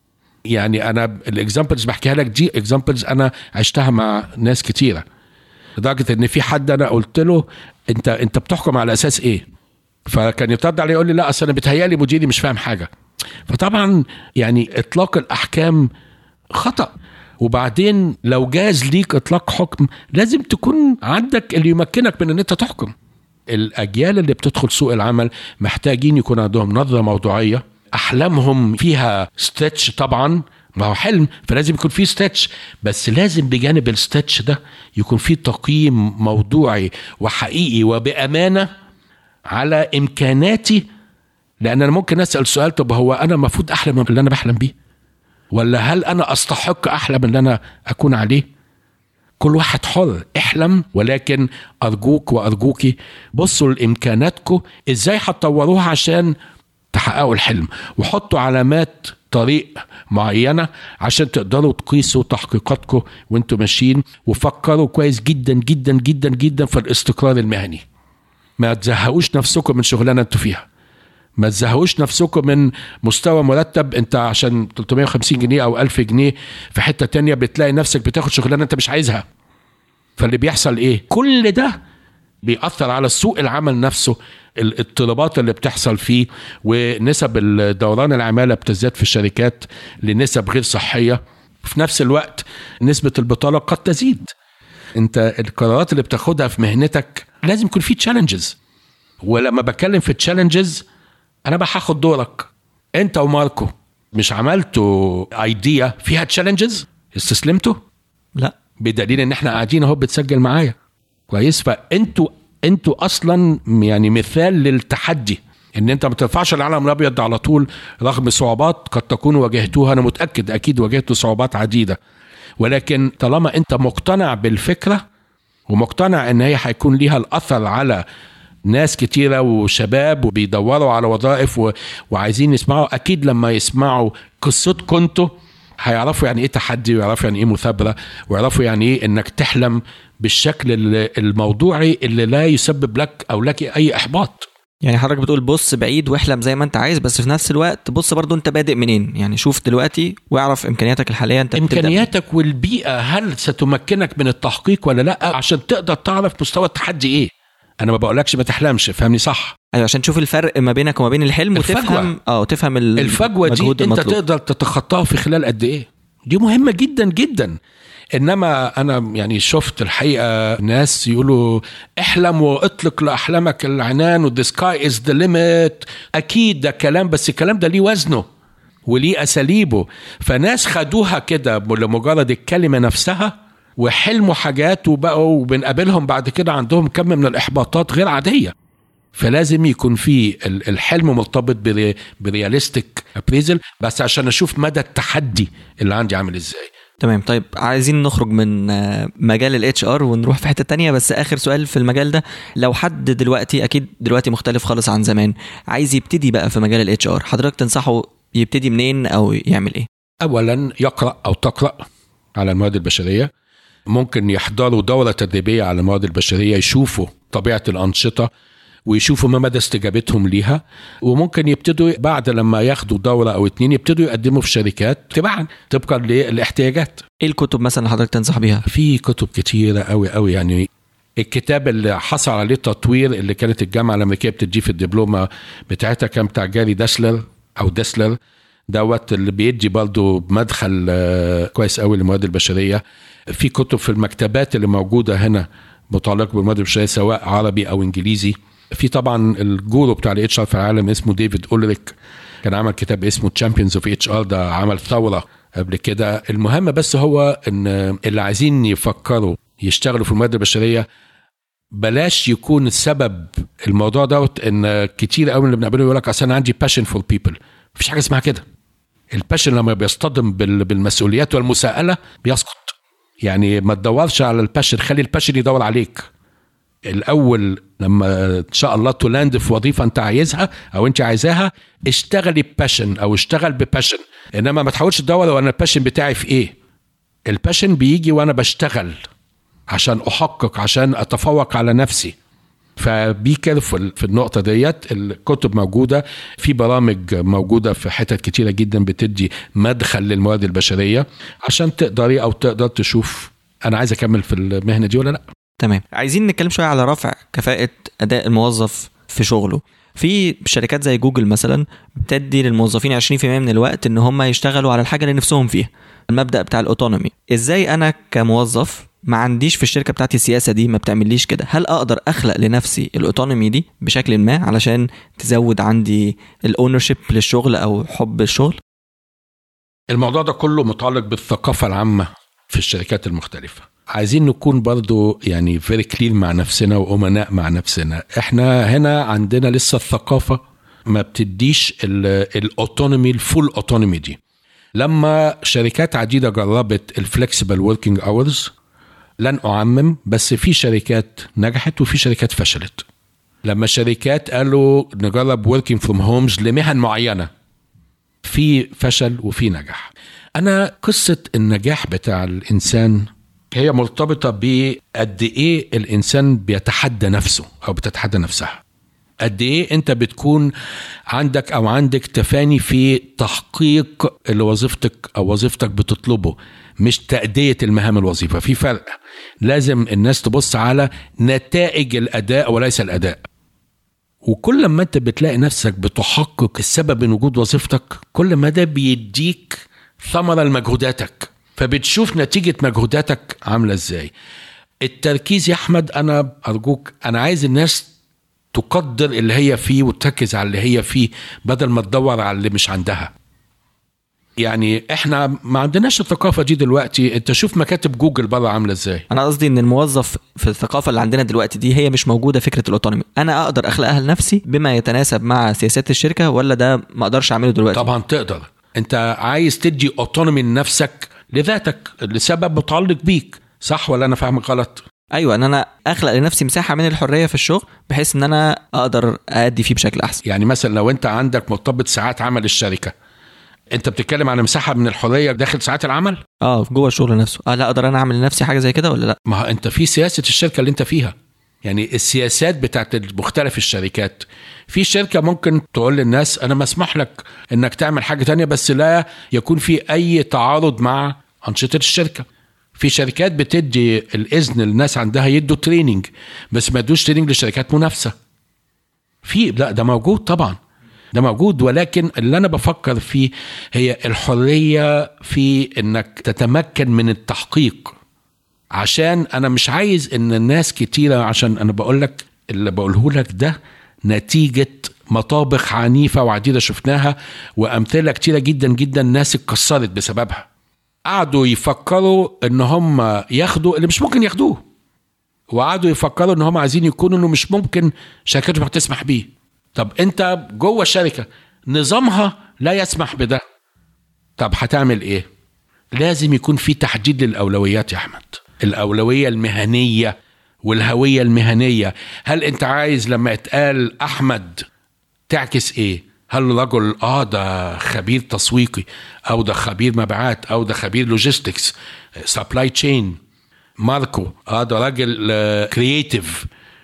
يعني انا الاكزامبلز بحكيها لك دي اكزامبلز انا عشتها مع ناس كتيره لدرجه ان في حد انا قلت له انت انت بتحكم على اساس ايه فكان يرتد عليه يقول لي لا اصل انا بتهيالي مديري مش فاهم حاجه فطبعا يعني اطلاق الاحكام خطا وبعدين لو جاز ليك اطلاق حكم لازم تكون عندك اللي يمكنك من ان انت تحكم الاجيال اللي بتدخل سوق العمل محتاجين يكون عندهم نظره موضوعيه احلامهم فيها ستريتش طبعا ما هو حلم فلازم يكون في ستريتش بس لازم بجانب الستريتش ده يكون في تقييم موضوعي وحقيقي وبامانه على امكاناتي لان انا ممكن اسال سؤال طب هو انا المفروض احلم اللي انا بحلم بيه ولا هل انا استحق احلم اللي انا اكون عليه كل واحد حر احلم ولكن ارجوك وارجوكي بصوا لامكاناتكم ازاي هتطوروها عشان تحققوا الحلم وحطوا علامات طريق معينه عشان تقدروا تقيسوا تحقيقاتكم وانتم ماشيين وفكروا كويس جدا جدا جدا جدا في الاستقرار المهني ما تزهقوش نفسكم من شغلانه انتوا فيها ما تزهقوش نفسكم من مستوى مرتب انت عشان 350 جنيه او 1000 جنيه في حته تانية بتلاقي نفسك بتاخد شغلانه انت مش عايزها فاللي بيحصل ايه كل ده بيأثر على سوق العمل نفسه الاضطرابات اللي بتحصل فيه ونسب دوران العماله بتزداد في الشركات لنسب غير صحيه في نفس الوقت نسبه البطاله قد تزيد انت القرارات اللي بتاخدها في مهنتك لازم يكون في تشالنجز ولما بتكلم في التشالنجز انا بقى هاخد دورك انت وماركو مش عملتوا ايديا فيها تشالنجز استسلمتوا لا بدليل ان احنا قاعدين اهو بتسجل معايا كويس فانتوا انتوا اصلا يعني مثال للتحدي ان انت ما ترفعش العلم الابيض على طول رغم صعوبات قد تكون واجهتوها انا متاكد اكيد واجهتوا صعوبات عديده ولكن طالما انت مقتنع بالفكره ومقتنع ان هي هيكون ليها الاثر على ناس كتيره وشباب وبيدوروا على وظائف و... وعايزين يسمعوا اكيد لما يسمعوا قصتكم انتوا هيعرفوا يعني ايه تحدي ويعرفوا يعني ايه مثابره ويعرفوا يعني ايه انك تحلم بالشكل الموضوعي اللي لا يسبب لك او لك اي احباط يعني حضرتك بتقول بص بعيد واحلم زي ما انت عايز بس في نفس الوقت بص برضو انت بادئ منين يعني شوف دلوقتي واعرف امكانياتك الحاليه انت امكانياتك والبيئه هل ستمكنك من التحقيق ولا لا عشان تقدر تعرف مستوى التحدي ايه انا ما بقولكش ما تحلمش فهمني صح ايوه عشان تشوف الفرق ما بينك وما بين الحلم الفجوة. وتفهم اه وتفهم الفجوه دي انت المطلوب. تقدر تتخطاها في خلال قد ايه دي مهمه جدا جدا انما انا يعني شفت الحقيقه ناس يقولوا احلم واطلق لاحلامك العنان وذا سكاي از ذا ليميت اكيد ده كلام بس الكلام ده ليه وزنه وليه اساليبه فناس خدوها كده لمجرد الكلمه نفسها وحلموا حاجات وبقوا وبنقابلهم بعد كده عندهم كم من الاحباطات غير عاديه فلازم يكون في الحلم مرتبط برياليستيك ابريزل بس عشان اشوف مدى التحدي اللي عندي عامل ازاي تمام طيب عايزين نخرج من مجال الاتش ار ونروح في حته تانية بس اخر سؤال في المجال ده لو حد دلوقتي اكيد دلوقتي مختلف خالص عن زمان عايز يبتدي بقى في مجال الاتش ار حضرتك تنصحه يبتدي منين او يعمل ايه اولا يقرا او تقرا على المواد البشريه ممكن يحضروا دوره تدريبيه على المواد البشريه يشوفوا طبيعه الانشطه ويشوفوا ما مدى استجابتهم ليها وممكن يبتدوا بعد لما ياخدوا دورة أو اتنين يبتدوا يقدموا في شركات تبعا طبقا للاحتياجات ايه الكتب مثلا اللي حضرتك تنصح بيها؟ في كتب كتيرة قوي قوي يعني الكتاب اللي حصل عليه تطوير اللي كانت الجامعة الأمريكية بتديه في الدبلومة بتاعتها كان بتاع جاري داسلر أو داسلر دوت اللي بيدي برضه مدخل كويس قوي للمواد البشرية في كتب في المكتبات اللي موجودة هنا متعلقة بالمواد البشرية سواء عربي أو إنجليزي في طبعا الجورو بتاع الاتش ار في العالم اسمه ديفيد اولريك كان عمل كتاب اسمه تشامبيونز اوف اتش ار ده عمل ثوره قبل كده المهم بس هو ان اللي عايزين يفكروا يشتغلوا في المواد البشريه بلاش يكون السبب الموضوع دوت ان كتير قوي اللي بنقابله يقول لك اصل انا عندي باشن فور بيبل مفيش حاجه اسمها كده الباشن لما بيصطدم بالمسؤوليات والمساءله بيسقط يعني ما تدورش على الباشن خلي الباشن يدور عليك الاول لما ان شاء الله تلاند في وظيفه انت عايزها او انت عايزاها اشتغلي بباشن او اشتغل بباشن انما ما تحاولش تدور وانا الباشن بتاعي في ايه الباشن بيجي وانا بشتغل عشان احقق عشان اتفوق على نفسي فبي كيرفول في النقطة ديت الكتب موجودة في برامج موجودة في حتت كتيرة جدا بتدي مدخل للموارد البشرية عشان تقدري أو تقدر تشوف أنا عايز أكمل في المهنة دي ولا لأ تمام عايزين نتكلم شويه على رفع كفاءه اداء الموظف في شغله في شركات زي جوجل مثلا بتدي للموظفين 20% من الوقت ان هم يشتغلوا على الحاجه اللي نفسهم فيها المبدا بتاع الاوتونومي ازاي انا كموظف ما عنديش في الشركه بتاعتي السياسه دي ما بتعمليش كده هل اقدر اخلق لنفسي الاوتونومي دي بشكل ما علشان تزود عندي الاونرشيب للشغل او حب الشغل الموضوع ده كله متعلق بالثقافه العامه في الشركات المختلفه عايزين نكون برضو يعني فيري كلير مع نفسنا وامناء مع نفسنا احنا هنا عندنا لسه الثقافه ما بتديش الاوتونومي الفول اوتونومي دي لما شركات عديده جربت الفلكسبل وركينج اورز لن اعمم بس في شركات نجحت وفي شركات فشلت لما شركات قالوا نجرب وركينج فروم هومز لمهن معينه في فشل وفي نجاح انا قصه النجاح بتاع الانسان هي مرتبطه بقد ايه الانسان بيتحدى نفسه او بتتحدى نفسها قد ايه انت بتكون عندك او عندك تفاني في تحقيق اللي وظيفتك او وظيفتك بتطلبه مش تأدية المهام الوظيفة في فرق لازم الناس تبص على نتائج الأداء وليس الأداء وكل ما انت بتلاقي نفسك بتحقق السبب من وجود وظيفتك كل ما ده بيديك ثمرة لمجهوداتك فبتشوف نتيجة مجهوداتك عاملة ازاي التركيز يا احمد انا ارجوك انا عايز الناس تقدر اللي هي فيه وتركز على اللي هي فيه بدل ما تدور على اللي مش عندها يعني احنا ما عندناش الثقافه دي دلوقتي انت شوف مكاتب جوجل بره عامله ازاي انا قصدي ان الموظف في الثقافه اللي عندنا دلوقتي دي هي مش موجوده فكره الاوتونومي انا اقدر اخلقها لنفسي بما يتناسب مع سياسات الشركه ولا ده ما اقدرش اعمله دلوقتي طبعا تقدر انت عايز تدي اوتونومي لنفسك لذاتك لسبب متعلق بيك صح ولا انا فاهمك غلط ايوه ان انا اخلق لنفسي مساحه من الحريه في الشغل بحيث ان انا اقدر ادي فيه بشكل احسن يعني مثلا لو انت عندك مرتبط ساعات عمل الشركه انت بتتكلم عن مساحه من الحريه داخل ساعات العمل اه في جوه الشغل نفسه اه لا اقدر انا اعمل لنفسي حاجه زي كده ولا لا ما هو انت في سياسه الشركه اللي انت فيها يعني السياسات بتاعت مختلف الشركات في شركة ممكن تقول للناس أنا مسمح لك إنك تعمل حاجة تانية بس لا يكون في أي تعارض مع أنشطة الشركة في شركات بتدي الإذن للناس عندها يدوا تريننج بس ما يدوش تريننج لشركات منافسة في لا ده موجود طبعا ده موجود ولكن اللي انا بفكر فيه هي الحريه في انك تتمكن من التحقيق عشان انا مش عايز ان الناس كتيره عشان انا بقول لك اللي بقوله لك ده نتيجه مطابخ عنيفه وعديده شفناها وامثله كتيره جدا جدا ناس اتكسرت بسببها قعدوا يفكروا ان هم ياخدوا اللي مش ممكن ياخدوه وقعدوا يفكروا ان هم عايزين يكونوا انه مش ممكن شركتهم هتسمح بيه طب انت جوه الشركه نظامها لا يسمح بده طب هتعمل ايه لازم يكون في تحديد للاولويات يا احمد الاولويه المهنيه والهويه المهنيه هل انت عايز لما اتقال احمد تعكس ايه هل رجل اه ده خبير تسويقي او ده خبير مبيعات او ده خبير لوجيستكس سبلاي تشين ماركو اه ده راجل كرييتيف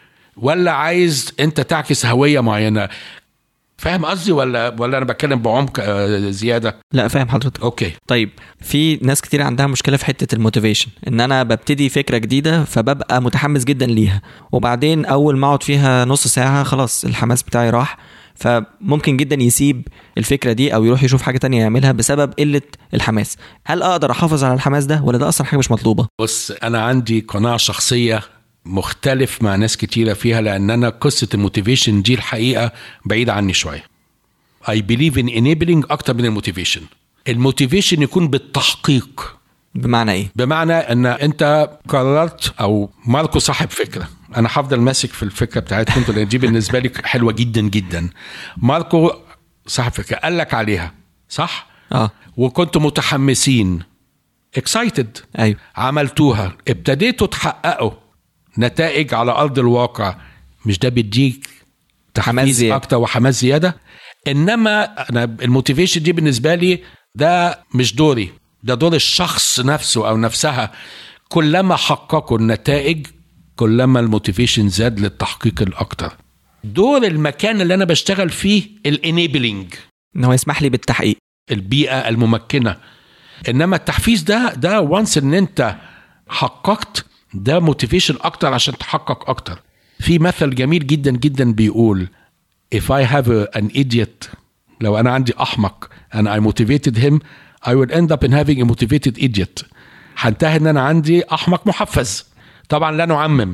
ولا عايز انت تعكس هويه معينه فاهم قصدي ولا ولا انا بتكلم بعمق آه، زياده لا فاهم حضرتك اوكي طيب في ناس كتير عندها مشكله في حته الموتيفيشن ان انا ببتدي فكره جديده فببقى متحمس جدا ليها وبعدين اول ما اقعد فيها نص ساعه خلاص الحماس بتاعي راح فممكن جدا يسيب الفكره دي او يروح يشوف حاجه تانية يعملها بسبب قله الحماس هل اقدر احافظ على الحماس ده ولا ده اصلا حاجه مش مطلوبه بص انا عندي قناعه شخصيه مختلف مع ناس كتيره فيها لان انا قصه الموتيفيشن دي الحقيقه بعيده عني شويه I believe in enabling اكتر من الموتيفيشن الموتيفيشن يكون بالتحقيق بمعنى ايه بمعنى ان انت قررت او ماركو صاحب فكره انا هفضل ماسك في الفكره بتاعتكم انتوا لان دي بالنسبه لي حلوه جدا جدا ماركو صاحب فكره قال لك عليها صح اه وكنتوا متحمسين اكسايتد ايوه عملتوها ابتديتوا تحققوا نتائج على ارض الواقع مش ده بيديك حماس تحميس زيادة. اكتر وحماس زياده انما انا الموتيفيشن دي بالنسبه لي ده مش دوري ده دور الشخص نفسه او نفسها كلما حققوا النتائج كلما الموتيفيشن زاد للتحقيق الاكتر دور المكان اللي انا بشتغل فيه الانيبلينج ان هو يسمح لي بالتحقيق البيئه الممكنه انما التحفيز ده ده وانس ان انت حققت ده موتيفيشن اكتر عشان تحقق اكتر في مثل جميل جدا جدا بيقول if I have a, an idiot لو انا عندي احمق and I motivated him I will end up in having a motivated idiot هنتهي ان انا عندي احمق محفز طبعا لا نعمم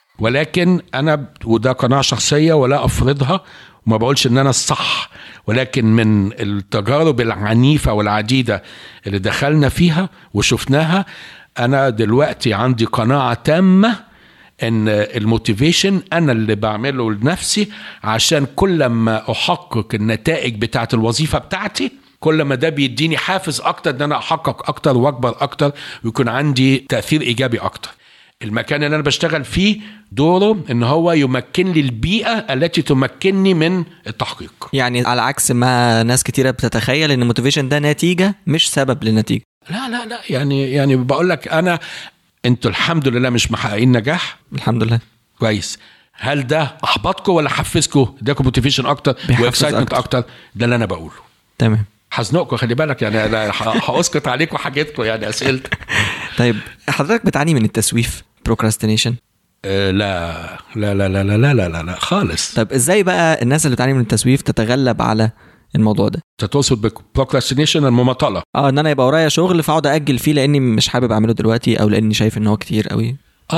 ولكن انا وده قناعه شخصيه ولا افرضها وما بقولش ان انا الصح ولكن من التجارب العنيفه والعديده اللي دخلنا فيها وشفناها انا دلوقتي عندي قناعه تامه ان الموتيفيشن انا اللي بعمله لنفسي عشان كل ما احقق النتائج بتاعت الوظيفه بتاعتي كل ما ده بيديني حافز اكتر ان انا احقق اكتر واكبر اكتر ويكون عندي تاثير ايجابي اكتر المكان اللي انا بشتغل فيه دوره ان هو يمكن لي البيئه التي تمكنني من التحقيق يعني على عكس ما ناس كتيره بتتخيل ان الموتيفيشن ده نتيجه مش سبب للنتيجه لا لا لا يعني يعني بقول لك انا انتوا الحمد لله مش محققين نجاح الحمد لله كويس هل ده احبطكم ولا حفزكم اداكم موتيفيشن اكتر بيحفز واكسايتمنت أكتر. اكتر ده اللي انا بقوله تمام هزنقكم خلي بالك يعني انا ه- هاسقط عليكم حاجتكم يعني اسئلتك طيب حضرتك بتعاني من التسويف بروكراستينيشن آه، لا لا لا لا لا لا لا لا, لا خالص طيب ازاي بقى الناس اللي بتعاني من التسويف تتغلب على الموضوع ده انت تقصد بروكراستينيشن المماطله اه ان انا يبقى ورايا شغل فاقعد اجل فيه لاني مش حابب اعمله دلوقتي او لاني شايف ان هو كتير قوي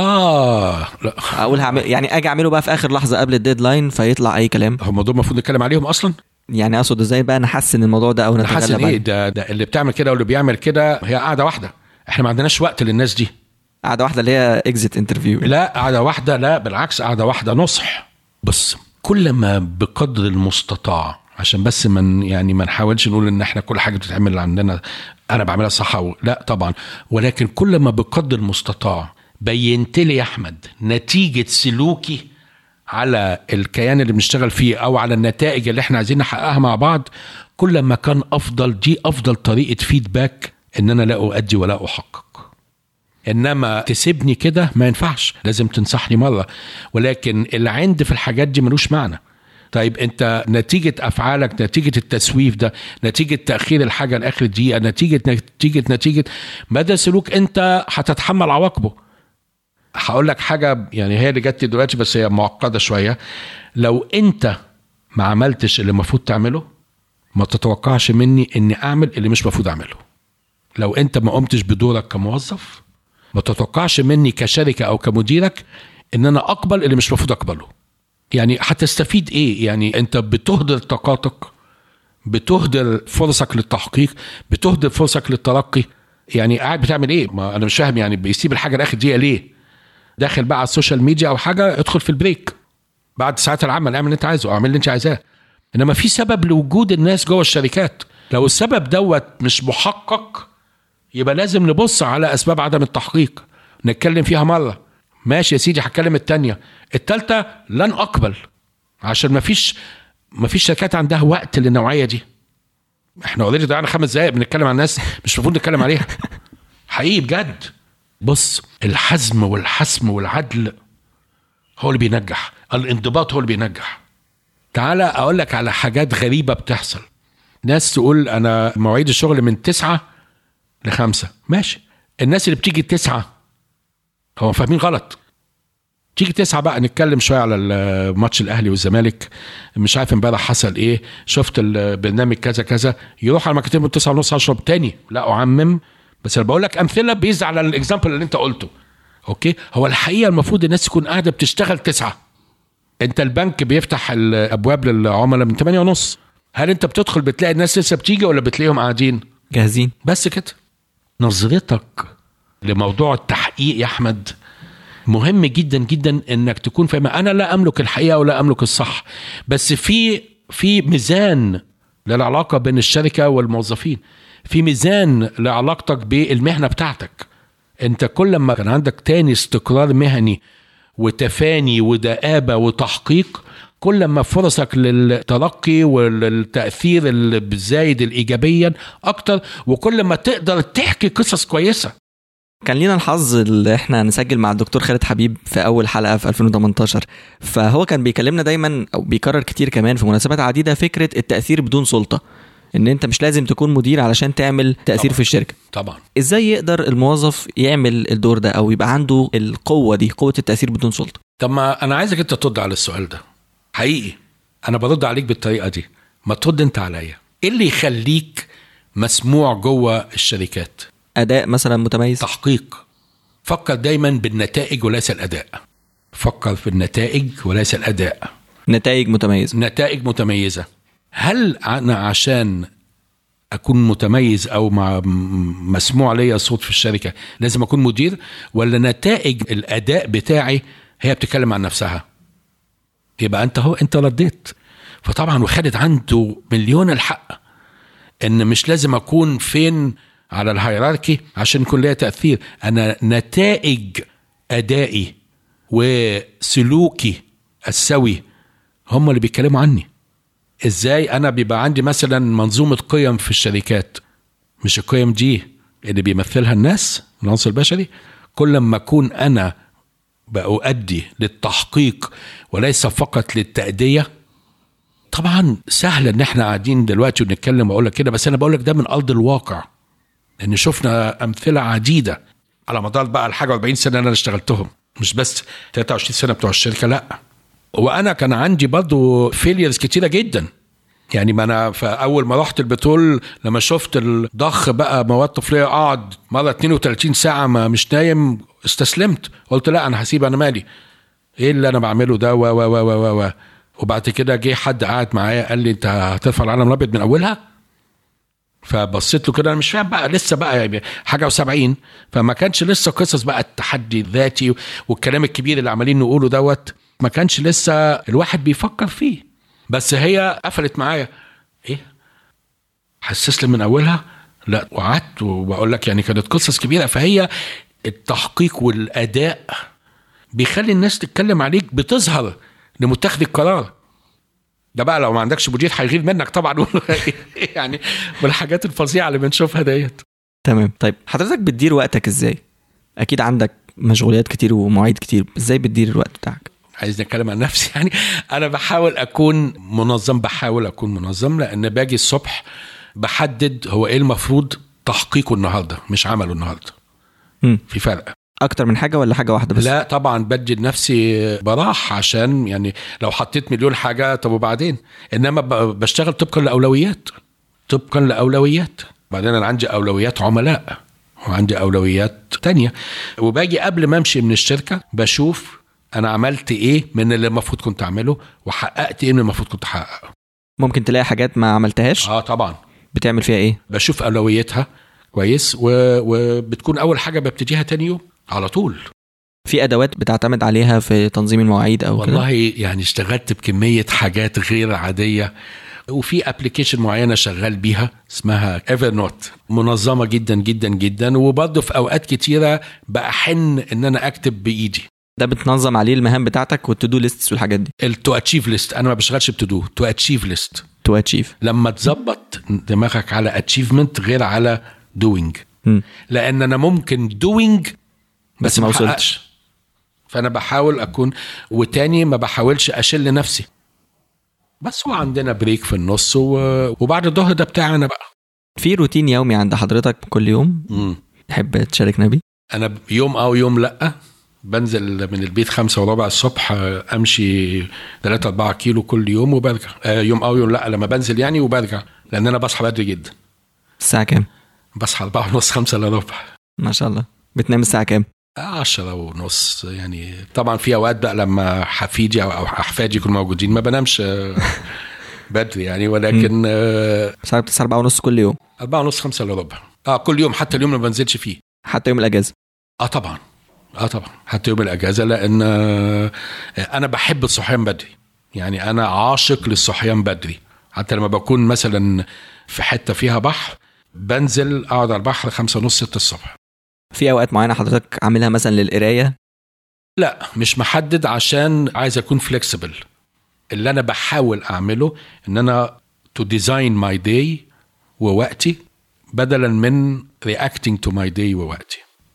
اه لا اقول هعمل يعني اجي اعمله بقى في اخر لحظه قبل الديدلاين فيطلع اي كلام هو الموضوع المفروض نتكلم عليهم اصلا يعني اقصد ازاي بقى نحسن الموضوع ده او انا حاسس نتغلب ايه عليه ده, ده اللي بتعمل كده واللي بيعمل كده هي قاعده واحده احنا ما عندناش وقت للناس دي قاعده واحده اللي هي اكزيت انترفيو لا قاعده واحده لا بالعكس قاعده واحده نصح بص كل ما بقدر المستطاع عشان بس من يعني ما نحاولش نقول ان احنا كل حاجه بتتعمل عندنا انا بعملها صح أو لا طبعا ولكن كل ما بقدر المستطاع بينت لي يا احمد نتيجه سلوكي على الكيان اللي بنشتغل فيه او على النتائج اللي احنا عايزين نحققها مع بعض كل ما كان افضل دي افضل طريقه فيدباك ان انا لا اؤدي ولا احقق انما تسيبني كده ما ينفعش لازم تنصحني مره ولكن العند في الحاجات دي ملوش معنى طيب انت نتيجه افعالك نتيجه التسويف ده نتيجه تاخير الحاجه لاخر دقيقه نتيجه نتيجه نتيجه مدى سلوك انت هتتحمل عواقبه هقول لك حاجه يعني هي اللي جت لي دلوقتي بس هي معقده شويه لو انت ما عملتش اللي المفروض تعمله ما تتوقعش مني اني اعمل اللي مش المفروض اعمله لو انت ما قمتش بدورك كموظف ما تتوقعش مني كشركه او كمديرك ان انا اقبل اللي مش المفروض اقبله يعني هتستفيد ايه يعني انت بتهدر طاقاتك بتهدر فرصك للتحقيق بتهدر فرصك للترقي يعني قاعد بتعمل ايه ما انا مش فاهم يعني بيسيب الحاجه لاخر دقيقه ليه داخل بقى على السوشيال ميديا او حاجه ادخل في البريك بعد ساعات العمل اعمل اللي انت عايزه او اعمل اللي انت عايزاه انما في سبب لوجود الناس جوه الشركات لو السبب دوت مش محقق يبقى لازم نبص على اسباب عدم التحقيق نتكلم فيها مره ماشي يا سيدي هتكلم التانية التالتة لن اقبل عشان مفيش مفيش شركات عندها وقت للنوعيه دي احنا اوريدي ضيعنا خمس دقايق بنتكلم عن ناس مش المفروض نتكلم عليها حقيقي بجد بص الحزم والحسم والعدل هو اللي بينجح الانضباط هو اللي بينجح تعالى اقول لك على حاجات غريبه بتحصل ناس تقول انا مواعيد الشغل من تسعة لخمسة ماشي الناس اللي بتيجي تسعة هم فاهمين غلط تيجي تسعة بقى نتكلم شوية على الماتش الأهلي والزمالك مش عارف امبارح حصل إيه شفت البرنامج كذا كذا يروح على مكتبه التسعة ونص أشرب تاني لا أعمم بس أنا بقول لك أمثلة بيز على الإكزامبل اللي أنت قلته أوكي هو الحقيقة المفروض الناس تكون قاعدة بتشتغل تسعة أنت البنك بيفتح الأبواب للعملاء من 8 ونص هل أنت بتدخل بتلاقي الناس لسه بتيجي ولا بتلاقيهم قاعدين جاهزين بس كده نظرتك لموضوع التحقيق يا احمد مهم جدا جدا انك تكون فاهم انا لا املك الحقيقه ولا املك الصح بس في في ميزان للعلاقه بين الشركه والموظفين في ميزان لعلاقتك بالمهنه بتاعتك انت كل ما كان عندك تاني استقرار مهني وتفاني ودآبة وتحقيق كل ما فرصك للترقي والتأثير الزايد الإيجابيا أكتر وكل ما تقدر تحكي قصص كويسة كان لينا الحظ اللي احنا نسجل مع الدكتور خالد حبيب في اول حلقه في 2018 فهو كان بيكلمنا دايما او بيكرر كتير كمان في مناسبات عديده فكره التاثير بدون سلطه ان انت مش لازم تكون مدير علشان تعمل تاثير طبعا. في الشركه طبعا ازاي يقدر الموظف يعمل الدور ده او يبقى عنده القوه دي قوه التاثير بدون سلطه طب ما أنا عايزك أنت ترد على السؤال ده حقيقي أنا برد عليك بالطريقة دي ما ترد أنت عليا إيه اللي يخليك مسموع جوه الشركات اداء مثلا متميز تحقيق فكر دايما بالنتائج وليس الأداء فكر في النتائج وليس الأداء نتائج متميزه نتائج متميزة هل أنا عشان أكون متميز أو مع م- مسموع ليا صوت في الشركة لازم أكون مدير ولا نتائج الأداء بتاعي هي بتتكلم عن نفسها يبقى أنت هو أنت رديت فطبعا وخالد عنده مليون الحق ان مش لازم اكون فين على الهيراركي عشان يكون ليا تاثير انا نتائج ادائي وسلوكي السوي هم اللي بيتكلموا عني ازاي انا بيبقى عندي مثلا منظومه قيم في الشركات مش القيم دي اللي بيمثلها الناس العنصر البشري كل ما اكون انا بأؤدي للتحقيق وليس فقط للتأدية طبعا سهل ان احنا قاعدين دلوقتي ونتكلم واقول لك كده بس انا بقول لك ده من ارض الواقع لان شفنا امثله عديده على مدار بقى الحاجه 40 سنه اللي انا اشتغلتهم مش بس 23 سنه بتوع الشركه لا وانا كان عندي برضه فيليرز كتيره جدا يعني ما انا في اول ما رحت البترول لما شفت الضخ بقى مواد طفليه اقعد مره 32 ساعه ما مش نايم استسلمت قلت لا انا هسيب انا مالي ايه اللي انا بعمله ده و و و و و وبعد كده جه حد قاعد معايا قال لي انت هترفع العالم الابيض من اولها فبصيت له كده انا مش فاهم بقى لسه بقى يعني حاجه و70 فما كانش لسه قصص بقى التحدي الذاتي والكلام الكبير اللي عمالين نقوله دوت ما كانش لسه الواحد بيفكر فيه بس هي قفلت معايا ايه هستسلم من اولها لا وقعدت وبقول لك يعني كانت قصص كبيره فهي التحقيق والاداء بيخلي الناس تتكلم عليك بتظهر لمتخذ القرار ده بقى لو ما عندكش مدير هيغير منك طبعا يعني والحاجات الفظيعه اللي بنشوفها ديت تمام طيب حضرتك بتدير وقتك ازاي اكيد عندك مشغوليات كتير ومواعيد كتير ازاي بتدير الوقت بتاعك عايز نتكلم عن نفسي يعني انا بحاول اكون منظم بحاول اكون منظم لان باجي الصبح بحدد هو ايه المفروض تحقيقه النهارده مش عمله النهارده مم. في فرق اكتر من حاجه ولا حاجه واحده بس لا طبعا بدي لنفسي براح عشان يعني لو حطيت مليون حاجه طب وبعدين انما ب- بشتغل طبقا لاولويات طبقا لاولويات بعدين انا عندي اولويات عملاء وعندي اولويات تانية وباجي قبل ما امشي من الشركه بشوف انا عملت ايه من اللي المفروض كنت اعمله وحققت ايه من المفروض كنت احققه ممكن تلاقي حاجات ما عملتهاش اه طبعا بتعمل فيها ايه بشوف اولويتها كويس و... وبتكون اول حاجه ببتديها تاني يوم على طول في ادوات بتعتمد عليها في تنظيم المواعيد او كده والله يعني اشتغلت بكميه حاجات غير عاديه وفي ابلكيشن معينه شغال بيها اسمها ايفر نوت منظمه جدا جدا جدا وبرضه في اوقات كتيره بحن ان انا اكتب بايدي ده بتنظم عليه المهام بتاعتك والتو ليست والحاجات دي التو اتشيف ليست انا ما بشتغلش بتدو تو اتشيف ليست تو اتشيف لما تظبط دماغك على اتشيفمنت غير على دوينج لان انا ممكن دوينج بس ما وصلتش. بحققش. فانا بحاول اكون وتاني ما بحاولش اشل نفسي بس هو عندنا بريك في النص و... وبعد الظهر ده بتاعنا بقى في روتين يومي عند حضرتك كل يوم مم. تحب تشاركنا بيه انا يوم او يوم لا بنزل من البيت خمسة وربع الصبح آه، امشي 3 4 كيلو كل يوم وبرجع آه، يوم او يوم لا لما بنزل يعني وبرجع لان انا بصحى بدري جدا الساعه كام بصحى 4 ونص 5 الا ربع ما شاء الله بتنام الساعه كام عشرة ونص يعني طبعا في اوقات بقى لما حفيدي او أو احفادي يكونوا موجودين ما بنامش آه، بدري يعني ولكن آه، الساعه بتصحى 4 ونص كل يوم أربعة ونص خمسة الا ربع اه كل يوم حتى اليوم اللي ما بنزلش فيه حتى يوم الاجازه اه طبعا اه طبعا حتى يوم الاجازه لان آه، انا بحب الصحيان بدري يعني انا عاشق للصحيان بدري حتى لما بكون مثلا في حته فيها بحر بنزل اقعد على البحر خمسة ونص ستة الصبح في اوقات معينه حضرتك عاملها مثلا للقرايه لا مش محدد عشان عايز اكون فليكسبل اللي انا بحاول اعمله ان انا تو ديزاين ماي داي ووقتي بدلا من reacting to my day ووقتي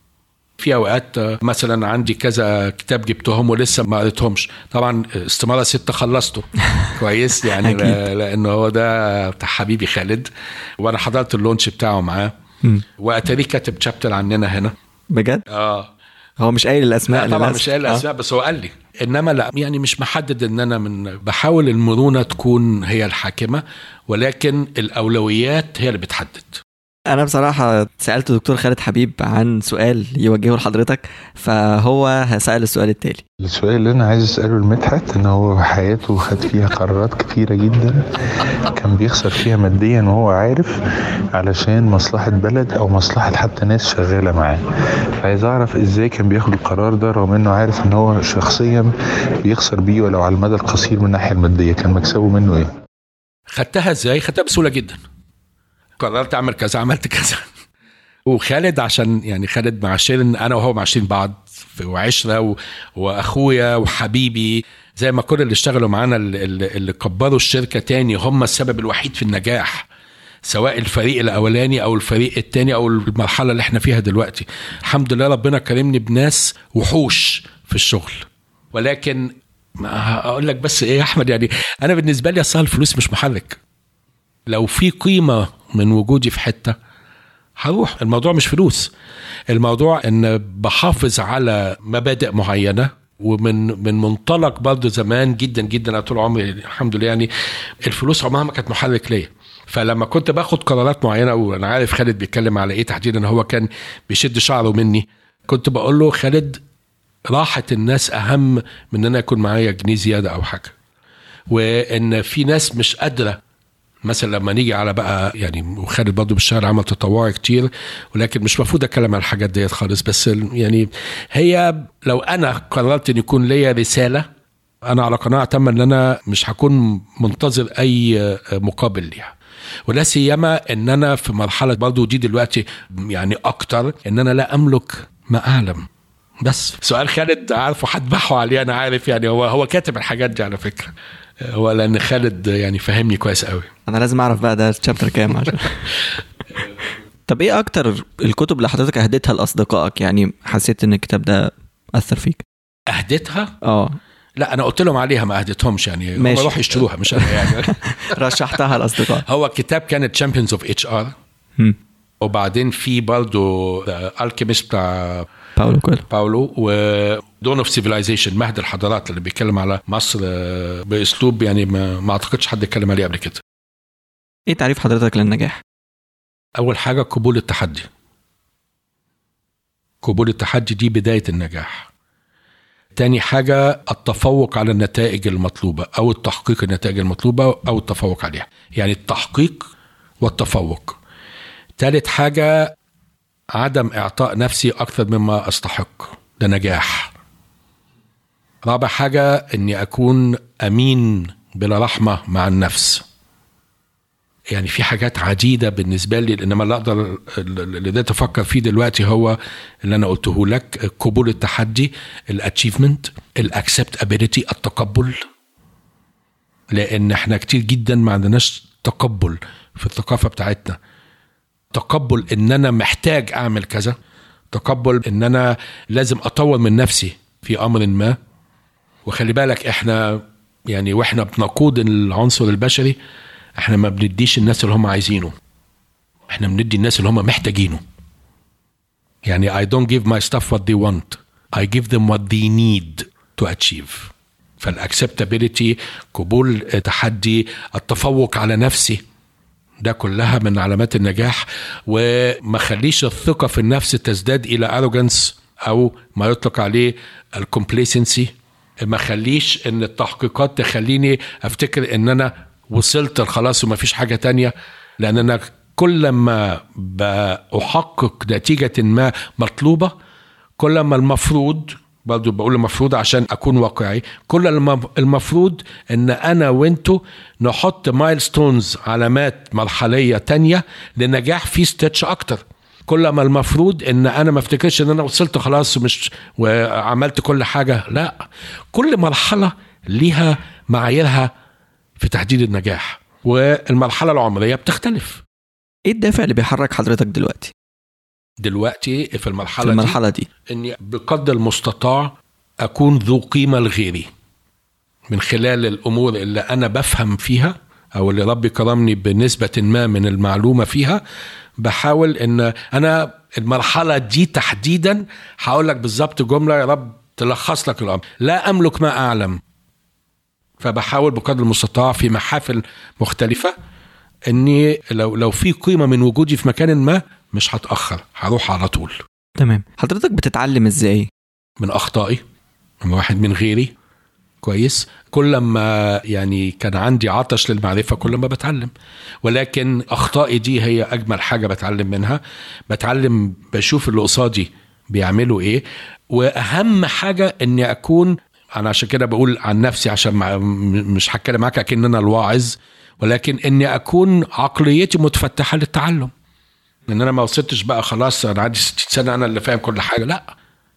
في اوقات آه، مثلا عندي كذا كتاب جبتهم ولسه ما قريتهمش طبعا استماره ستة خلصته كويس يعني أكيد. لا- لانه هو ده بتاع حبيبي خالد وانا حضرت اللونش بتاعه معاه مم. واتاري كاتب شابتر عننا هنا بجد اه هو مش قايل الاسماء لا طبعا للأسف. مش قايل آه. الاسماء بس هو قال لي انما لا يعني مش محدد ان انا من بحاول المرونه تكون هي الحاكمه ولكن الاولويات هي اللي بتحدد انا بصراحه سالت دكتور خالد حبيب عن سؤال يوجهه لحضرتك فهو هسال السؤال التالي السؤال اللي انا عايز اساله لمدحت ان هو حياته خد فيها قرارات كتيره جدا كان بيخسر فيها ماديا وهو عارف علشان مصلحه بلد او مصلحه حتى ناس شغاله معاه فعايز اعرف ازاي كان بياخد القرار ده رغم انه عارف ان هو شخصيا بيخسر بيه ولو على المدى القصير من الناحيه الماديه كان مكسبه منه ايه خدتها ازاي خدتها بسهوله جدا قررت اعمل كذا عملت كذا وخالد عشان يعني خالد مع شيرين انا وهو ماشيين بعض وعشره و... واخويا وحبيبي زي ما كل اللي اشتغلوا معانا اللي, اللي كبروا الشركه تاني هم السبب الوحيد في النجاح سواء الفريق الاولاني او الفريق الثاني او المرحله اللي احنا فيها دلوقتي الحمد لله ربنا كرمني بناس وحوش في الشغل ولكن ما اقول لك بس ايه يا احمد يعني انا بالنسبه لي اصلا الفلوس مش محرك لو في قيمه من وجودي في حته هروح الموضوع مش فلوس الموضوع ان بحافظ على مبادئ معينه ومن من منطلق برضه زمان جدا جدا انا طول عمري الحمد لله يعني الفلوس عمرها ما كانت محرك ليا فلما كنت باخد قرارات معينه وانا عارف خالد بيتكلم على ايه تحديدا هو كان بيشد شعره مني كنت بقول له خالد راحه الناس اهم من ان انا يكون معايا جنيه زياده او حاجه وان في ناس مش قادره مثلا لما نيجي على بقى يعني وخالد برضه بالشهر عمل تطوعي كتير ولكن مش المفروض اتكلم عن الحاجات ديت خالص بس يعني هي لو انا قررت ان يكون ليا رساله انا على قناعه تامه ان انا مش هكون منتظر اي مقابل ليها ولا سيما ان انا في مرحله برضه دي دلوقتي يعني اكتر ان انا لا املك ما اعلم بس سؤال خالد عارفه هذبحه عليه انا عارف يعني هو هو كاتب الحاجات دي على فكره هو لان خالد يعني فهمني كويس قوي انا لازم اعرف بقى ده تشابتر كام عشان طب ايه اكتر الكتب اللي حضرتك اهديتها لاصدقائك يعني حسيت ان الكتاب ده اثر فيك اهديتها اه لا انا قلت لهم عليها ما اهديتهمش يعني هم ماشي. يروحوا يشتروها مش انا يعني رشحتها لاصدقائك هو كتاب كان تشامبيونز اوف اتش ار هم. وبعدين في برضه الكيميست بتاع باولو كويلو باولو ودون اوف سيفيلايزيشن مهد الحضارات اللي بيتكلم على مصر آه، باسلوب يعني ما, ما اعتقدش حد اتكلم عليه قبل كده ايه تعريف حضرتك للنجاح اول حاجه قبول التحدي قبول التحدي دي بدايه النجاح تاني حاجة التفوق على النتائج المطلوبة أو التحقيق النتائج المطلوبة أو التفوق عليها يعني التحقيق والتفوق تالت حاجة عدم إعطاء نفسي أكثر مما أستحق ده نجاح رابع حاجة أني أكون أمين بلا رحمة مع النفس يعني في حاجات عديدة بالنسبة لي انما اللي اقدر اللي ده افكر فيه دلوقتي هو اللي انا قلته لك قبول التحدي الاتشيفمنت الاكسبتابيلتي التقبل لان احنا كتير جدا ما عندناش تقبل في الثقافة بتاعتنا تقبل ان انا محتاج اعمل كذا تقبل ان انا لازم اطور من نفسي في امر ما وخلي بالك احنا يعني واحنا بنقود العنصر البشري احنا ما بنديش الناس اللي هم عايزينه احنا بندي الناس اللي هم محتاجينه يعني I don't give my stuff what they want I give them what they need to achieve فالاكسبتابيلتي قبول تحدي التفوق على نفسي ده كلها من علامات النجاح وما خليش الثقة في النفس تزداد إلى arrogance أو ما يطلق عليه الكومبليسنسي ما خليش ان التحقيقات تخليني افتكر ان انا وصلت خلاص وما فيش حاجة تانية لان انا كل ما بحقق نتيجة ما مطلوبة كل ما المفروض برضو بقول المفروض عشان اكون واقعي كل الم- المفروض ان انا وانتو نحط مايلستونز علامات مرحليه تانية لنجاح في ستيتش اكتر كل ما المفروض ان انا ما افتكرش ان انا وصلت خلاص ومش وعملت كل حاجه لا كل مرحله ليها معاييرها في تحديد النجاح والمرحله العمريه بتختلف ايه الدافع اللي بيحرك حضرتك دلوقتي دلوقتي في في المرحله دي المرحله دي اني بقدر المستطاع اكون ذو قيمه لغيري من خلال الامور اللي انا بفهم فيها او اللي ربي كرمني بنسبه ما من المعلومه فيها بحاول ان انا المرحله دي تحديدا هقول لك بالظبط جمله يا رب تلخص لك الامر لا املك ما اعلم فبحاول بقدر المستطاع في محافل مختلفه اني لو لو في قيمه من وجودي في مكان ما مش هتاخر هروح على طول تمام حضرتك بتتعلم ازاي من اخطائي من واحد من غيري كويس كل ما يعني كان عندي عطش للمعرفه كل ما بتعلم ولكن اخطائي دي هي اجمل حاجه بتعلم منها بتعلم بشوف اللي قصادي بيعملوا ايه واهم حاجه اني اكون انا عشان كده بقول عن نفسي عشان مع- م- مش هتكلم معاك اكن انا الواعظ ولكن اني اكون عقليتي متفتحه للتعلم ان انا ما وصلتش بقى خلاص انا عندي 60 سنه انا اللي فاهم كل حاجه لا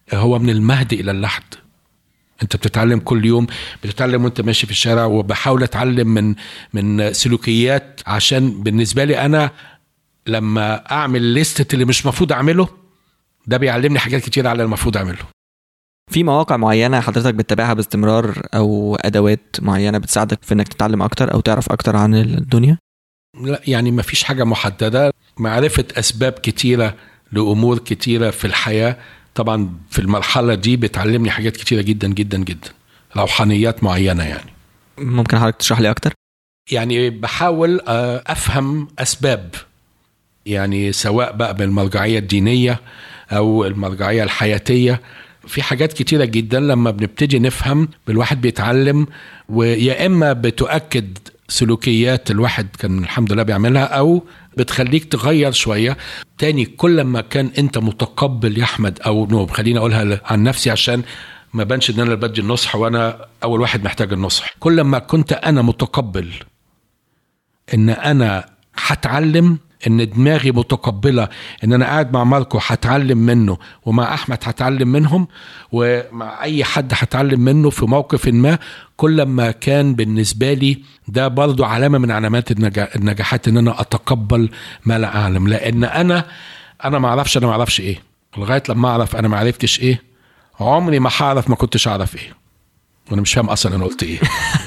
هو من المهد الى اللحد انت بتتعلم كل يوم بتتعلم وانت ماشي في الشارع وبحاول اتعلم من من سلوكيات عشان بالنسبه لي انا لما اعمل لستة اللي مش المفروض اعمله ده بيعلمني حاجات كتير على المفروض اعمله في مواقع معينة حضرتك بتتابعها باستمرار أو أدوات معينة بتساعدك في إنك تتعلم أكتر أو تعرف أكتر عن الدنيا؟ لا يعني ما فيش حاجة محددة معرفة أسباب كتيرة لأمور كتيرة في الحياة طبعا في المرحلة دي بتعلمني حاجات كتيرة جدا جدا جدا روحانيات معينة يعني ممكن حضرتك تشرح لي أكتر؟ يعني بحاول آه، أفهم أسباب يعني سواء بقى بالمرجعية الدينية أو المرجعية الحياتية في حاجات كتيرة جدا لما بنبتدي نفهم الواحد بيتعلم ويا إما بتؤكد سلوكيات الواحد كان الحمد لله بيعملها أو بتخليك تغير شوية تاني كل ما كان أنت متقبل يا أحمد أو نو خليني أقولها عن نفسي عشان ما بانش ان انا اللي بدي النصح وانا اول واحد محتاج النصح كل ما كنت انا متقبل ان انا هتعلم ان دماغي متقبله ان انا قاعد مع ماركو هتعلم منه ومع احمد هتعلم منهم ومع اي حد هتعلم منه في موقف ما كل ما كان بالنسبه لي ده برضو علامه من علامات النجا- النجاحات ان انا اتقبل ما لا اعلم لان انا انا ما اعرفش انا ما اعرفش ايه لغايه لما اعرف انا ما عرفتش ايه عمري ما هعرف ما كنتش اعرف ايه وانا مش فاهم اصلا انا قلت ايه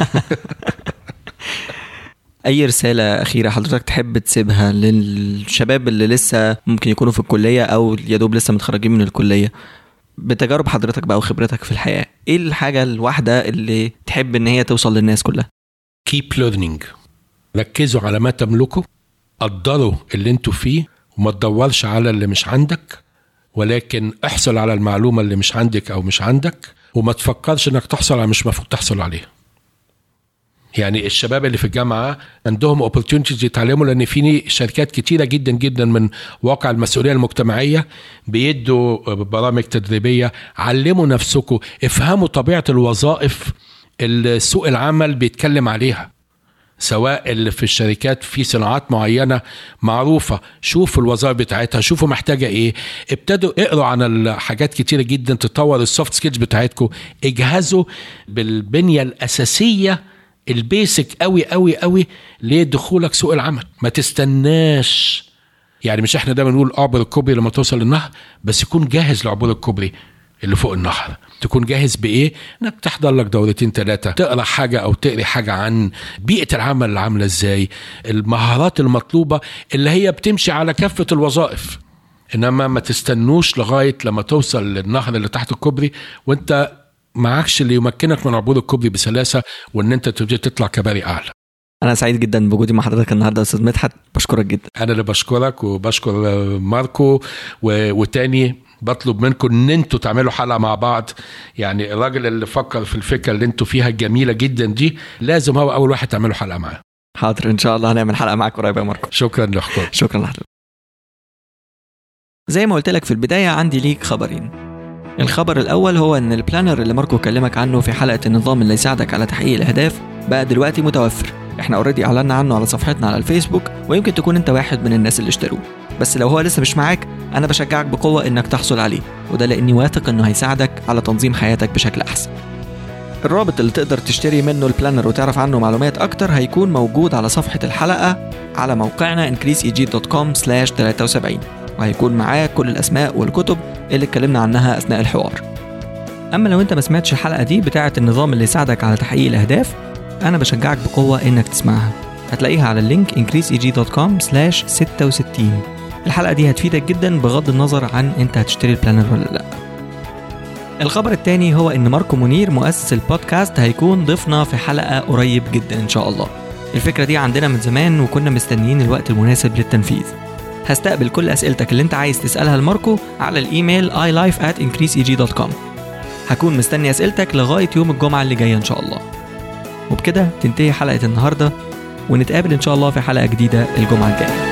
أي رسالة أخيرة حضرتك تحب تسيبها للشباب اللي لسه ممكن يكونوا في الكلية أو يا دوب لسه متخرجين من الكلية بتجارب حضرتك بقى وخبرتك في الحياة إيه الحاجة الواحدة اللي تحب إن هي توصل للناس كلها keep learning ركزوا على ما تملكوا قدروا اللي انتوا فيه وما تدورش على اللي مش عندك ولكن احصل على المعلومة اللي مش عندك او مش عندك وما تفكرش انك تحصل على مش المفروض تحصل عليه يعني الشباب اللي في الجامعة عندهم opportunities يتعلموا لأن في شركات كتيرة جدا جدا من واقع المسؤولية المجتمعية بيدوا برامج تدريبية علموا نفسكم افهموا طبيعة الوظائف اللي سوق العمل بيتكلم عليها سواء اللي في الشركات في صناعات معينة معروفة شوفوا الوظائف بتاعتها شوفوا محتاجة ايه ابتدوا اقروا عن الحاجات كتيرة جدا تطور السوفت سكيلز بتاعتكم اجهزوا بالبنية الأساسية البيسك قوي قوي قوي لدخولك سوق العمل ما تستناش يعني مش احنا دايما نقول اعبر الكوبري لما توصل للنهر بس يكون جاهز لعبور الكوبري اللي فوق النهر تكون جاهز بايه انك تحضر لك دورتين ثلاثه تقرا حاجه او تقري حاجه عن بيئه العمل اللي عامله ازاي المهارات المطلوبه اللي هي بتمشي على كافه الوظائف انما ما تستنوش لغايه لما توصل للنهر اللي تحت الكوبري وانت معكش اللي يمكنك من عبور الكوبري بسلاسه وان انت تبتدي تطلع كباري اعلى أنا سعيد جدا بوجودي مع حضرتك النهاردة يا أستاذ مدحت بشكرك جدا انا اللي بشكرك وبشكر ماركو و... وتاني بطلب منكم ان انتوا تعملوا حلقه مع بعض يعني الراجل اللي فكر في الفكره اللي انتوا فيها الجميله جدا دي لازم هو اول واحد تعملوا حلقه معاه حاضر إن شاء الله هنعمل حلقة معاك قريب يا ماركو شكرا لحضورك شكرا لحضرتك زي ما قلت لك في البداية عندي ليك خبرين الخبر الأول هو إن البلانر اللي ماركو كلمك عنه في حلقة النظام اللي يساعدك على تحقيق الأهداف بقى دلوقتي متوفر احنا اوريدي اعلنا عنه على صفحتنا على الفيسبوك ويمكن تكون انت واحد من الناس اللي اشتروه بس لو هو لسه مش معاك انا بشجعك بقوة انك تحصل عليه وده لاني واثق انه هيساعدك على تنظيم حياتك بشكل احسن الرابط اللي تقدر تشتري منه البلانر وتعرف عنه معلومات اكتر هيكون موجود على صفحة الحلقة على موقعنا increaseeg.com 73 وهيكون معاه كل الاسماء والكتب اللي اتكلمنا عنها اثناء الحوار اما لو انت ما سمعتش الحلقة دي بتاعة النظام اللي يساعدك على تحقيق الاهداف انا بشجعك بقوة انك تسمعها هتلاقيها على اللينك increaseeg.com 66 الحلقة دي هتفيدك جدا بغض النظر عن انت هتشتري البلانر ولا لا الخبر التاني هو ان ماركو منير مؤسس البودكاست هيكون ضيفنا في حلقة قريب جدا ان شاء الله الفكرة دي عندنا من زمان وكنا مستنيين الوقت المناسب للتنفيذ هستقبل كل اسئلتك اللي انت عايز تسألها لماركو على الايميل iLife at increaseeg.com هكون مستني اسئلتك لغاية يوم الجمعة اللي جاية ان شاء الله وبكده تنتهي حلقة النهاردة ونتقابل ان شاء الله في حلقة جديدة الجمعة الجاية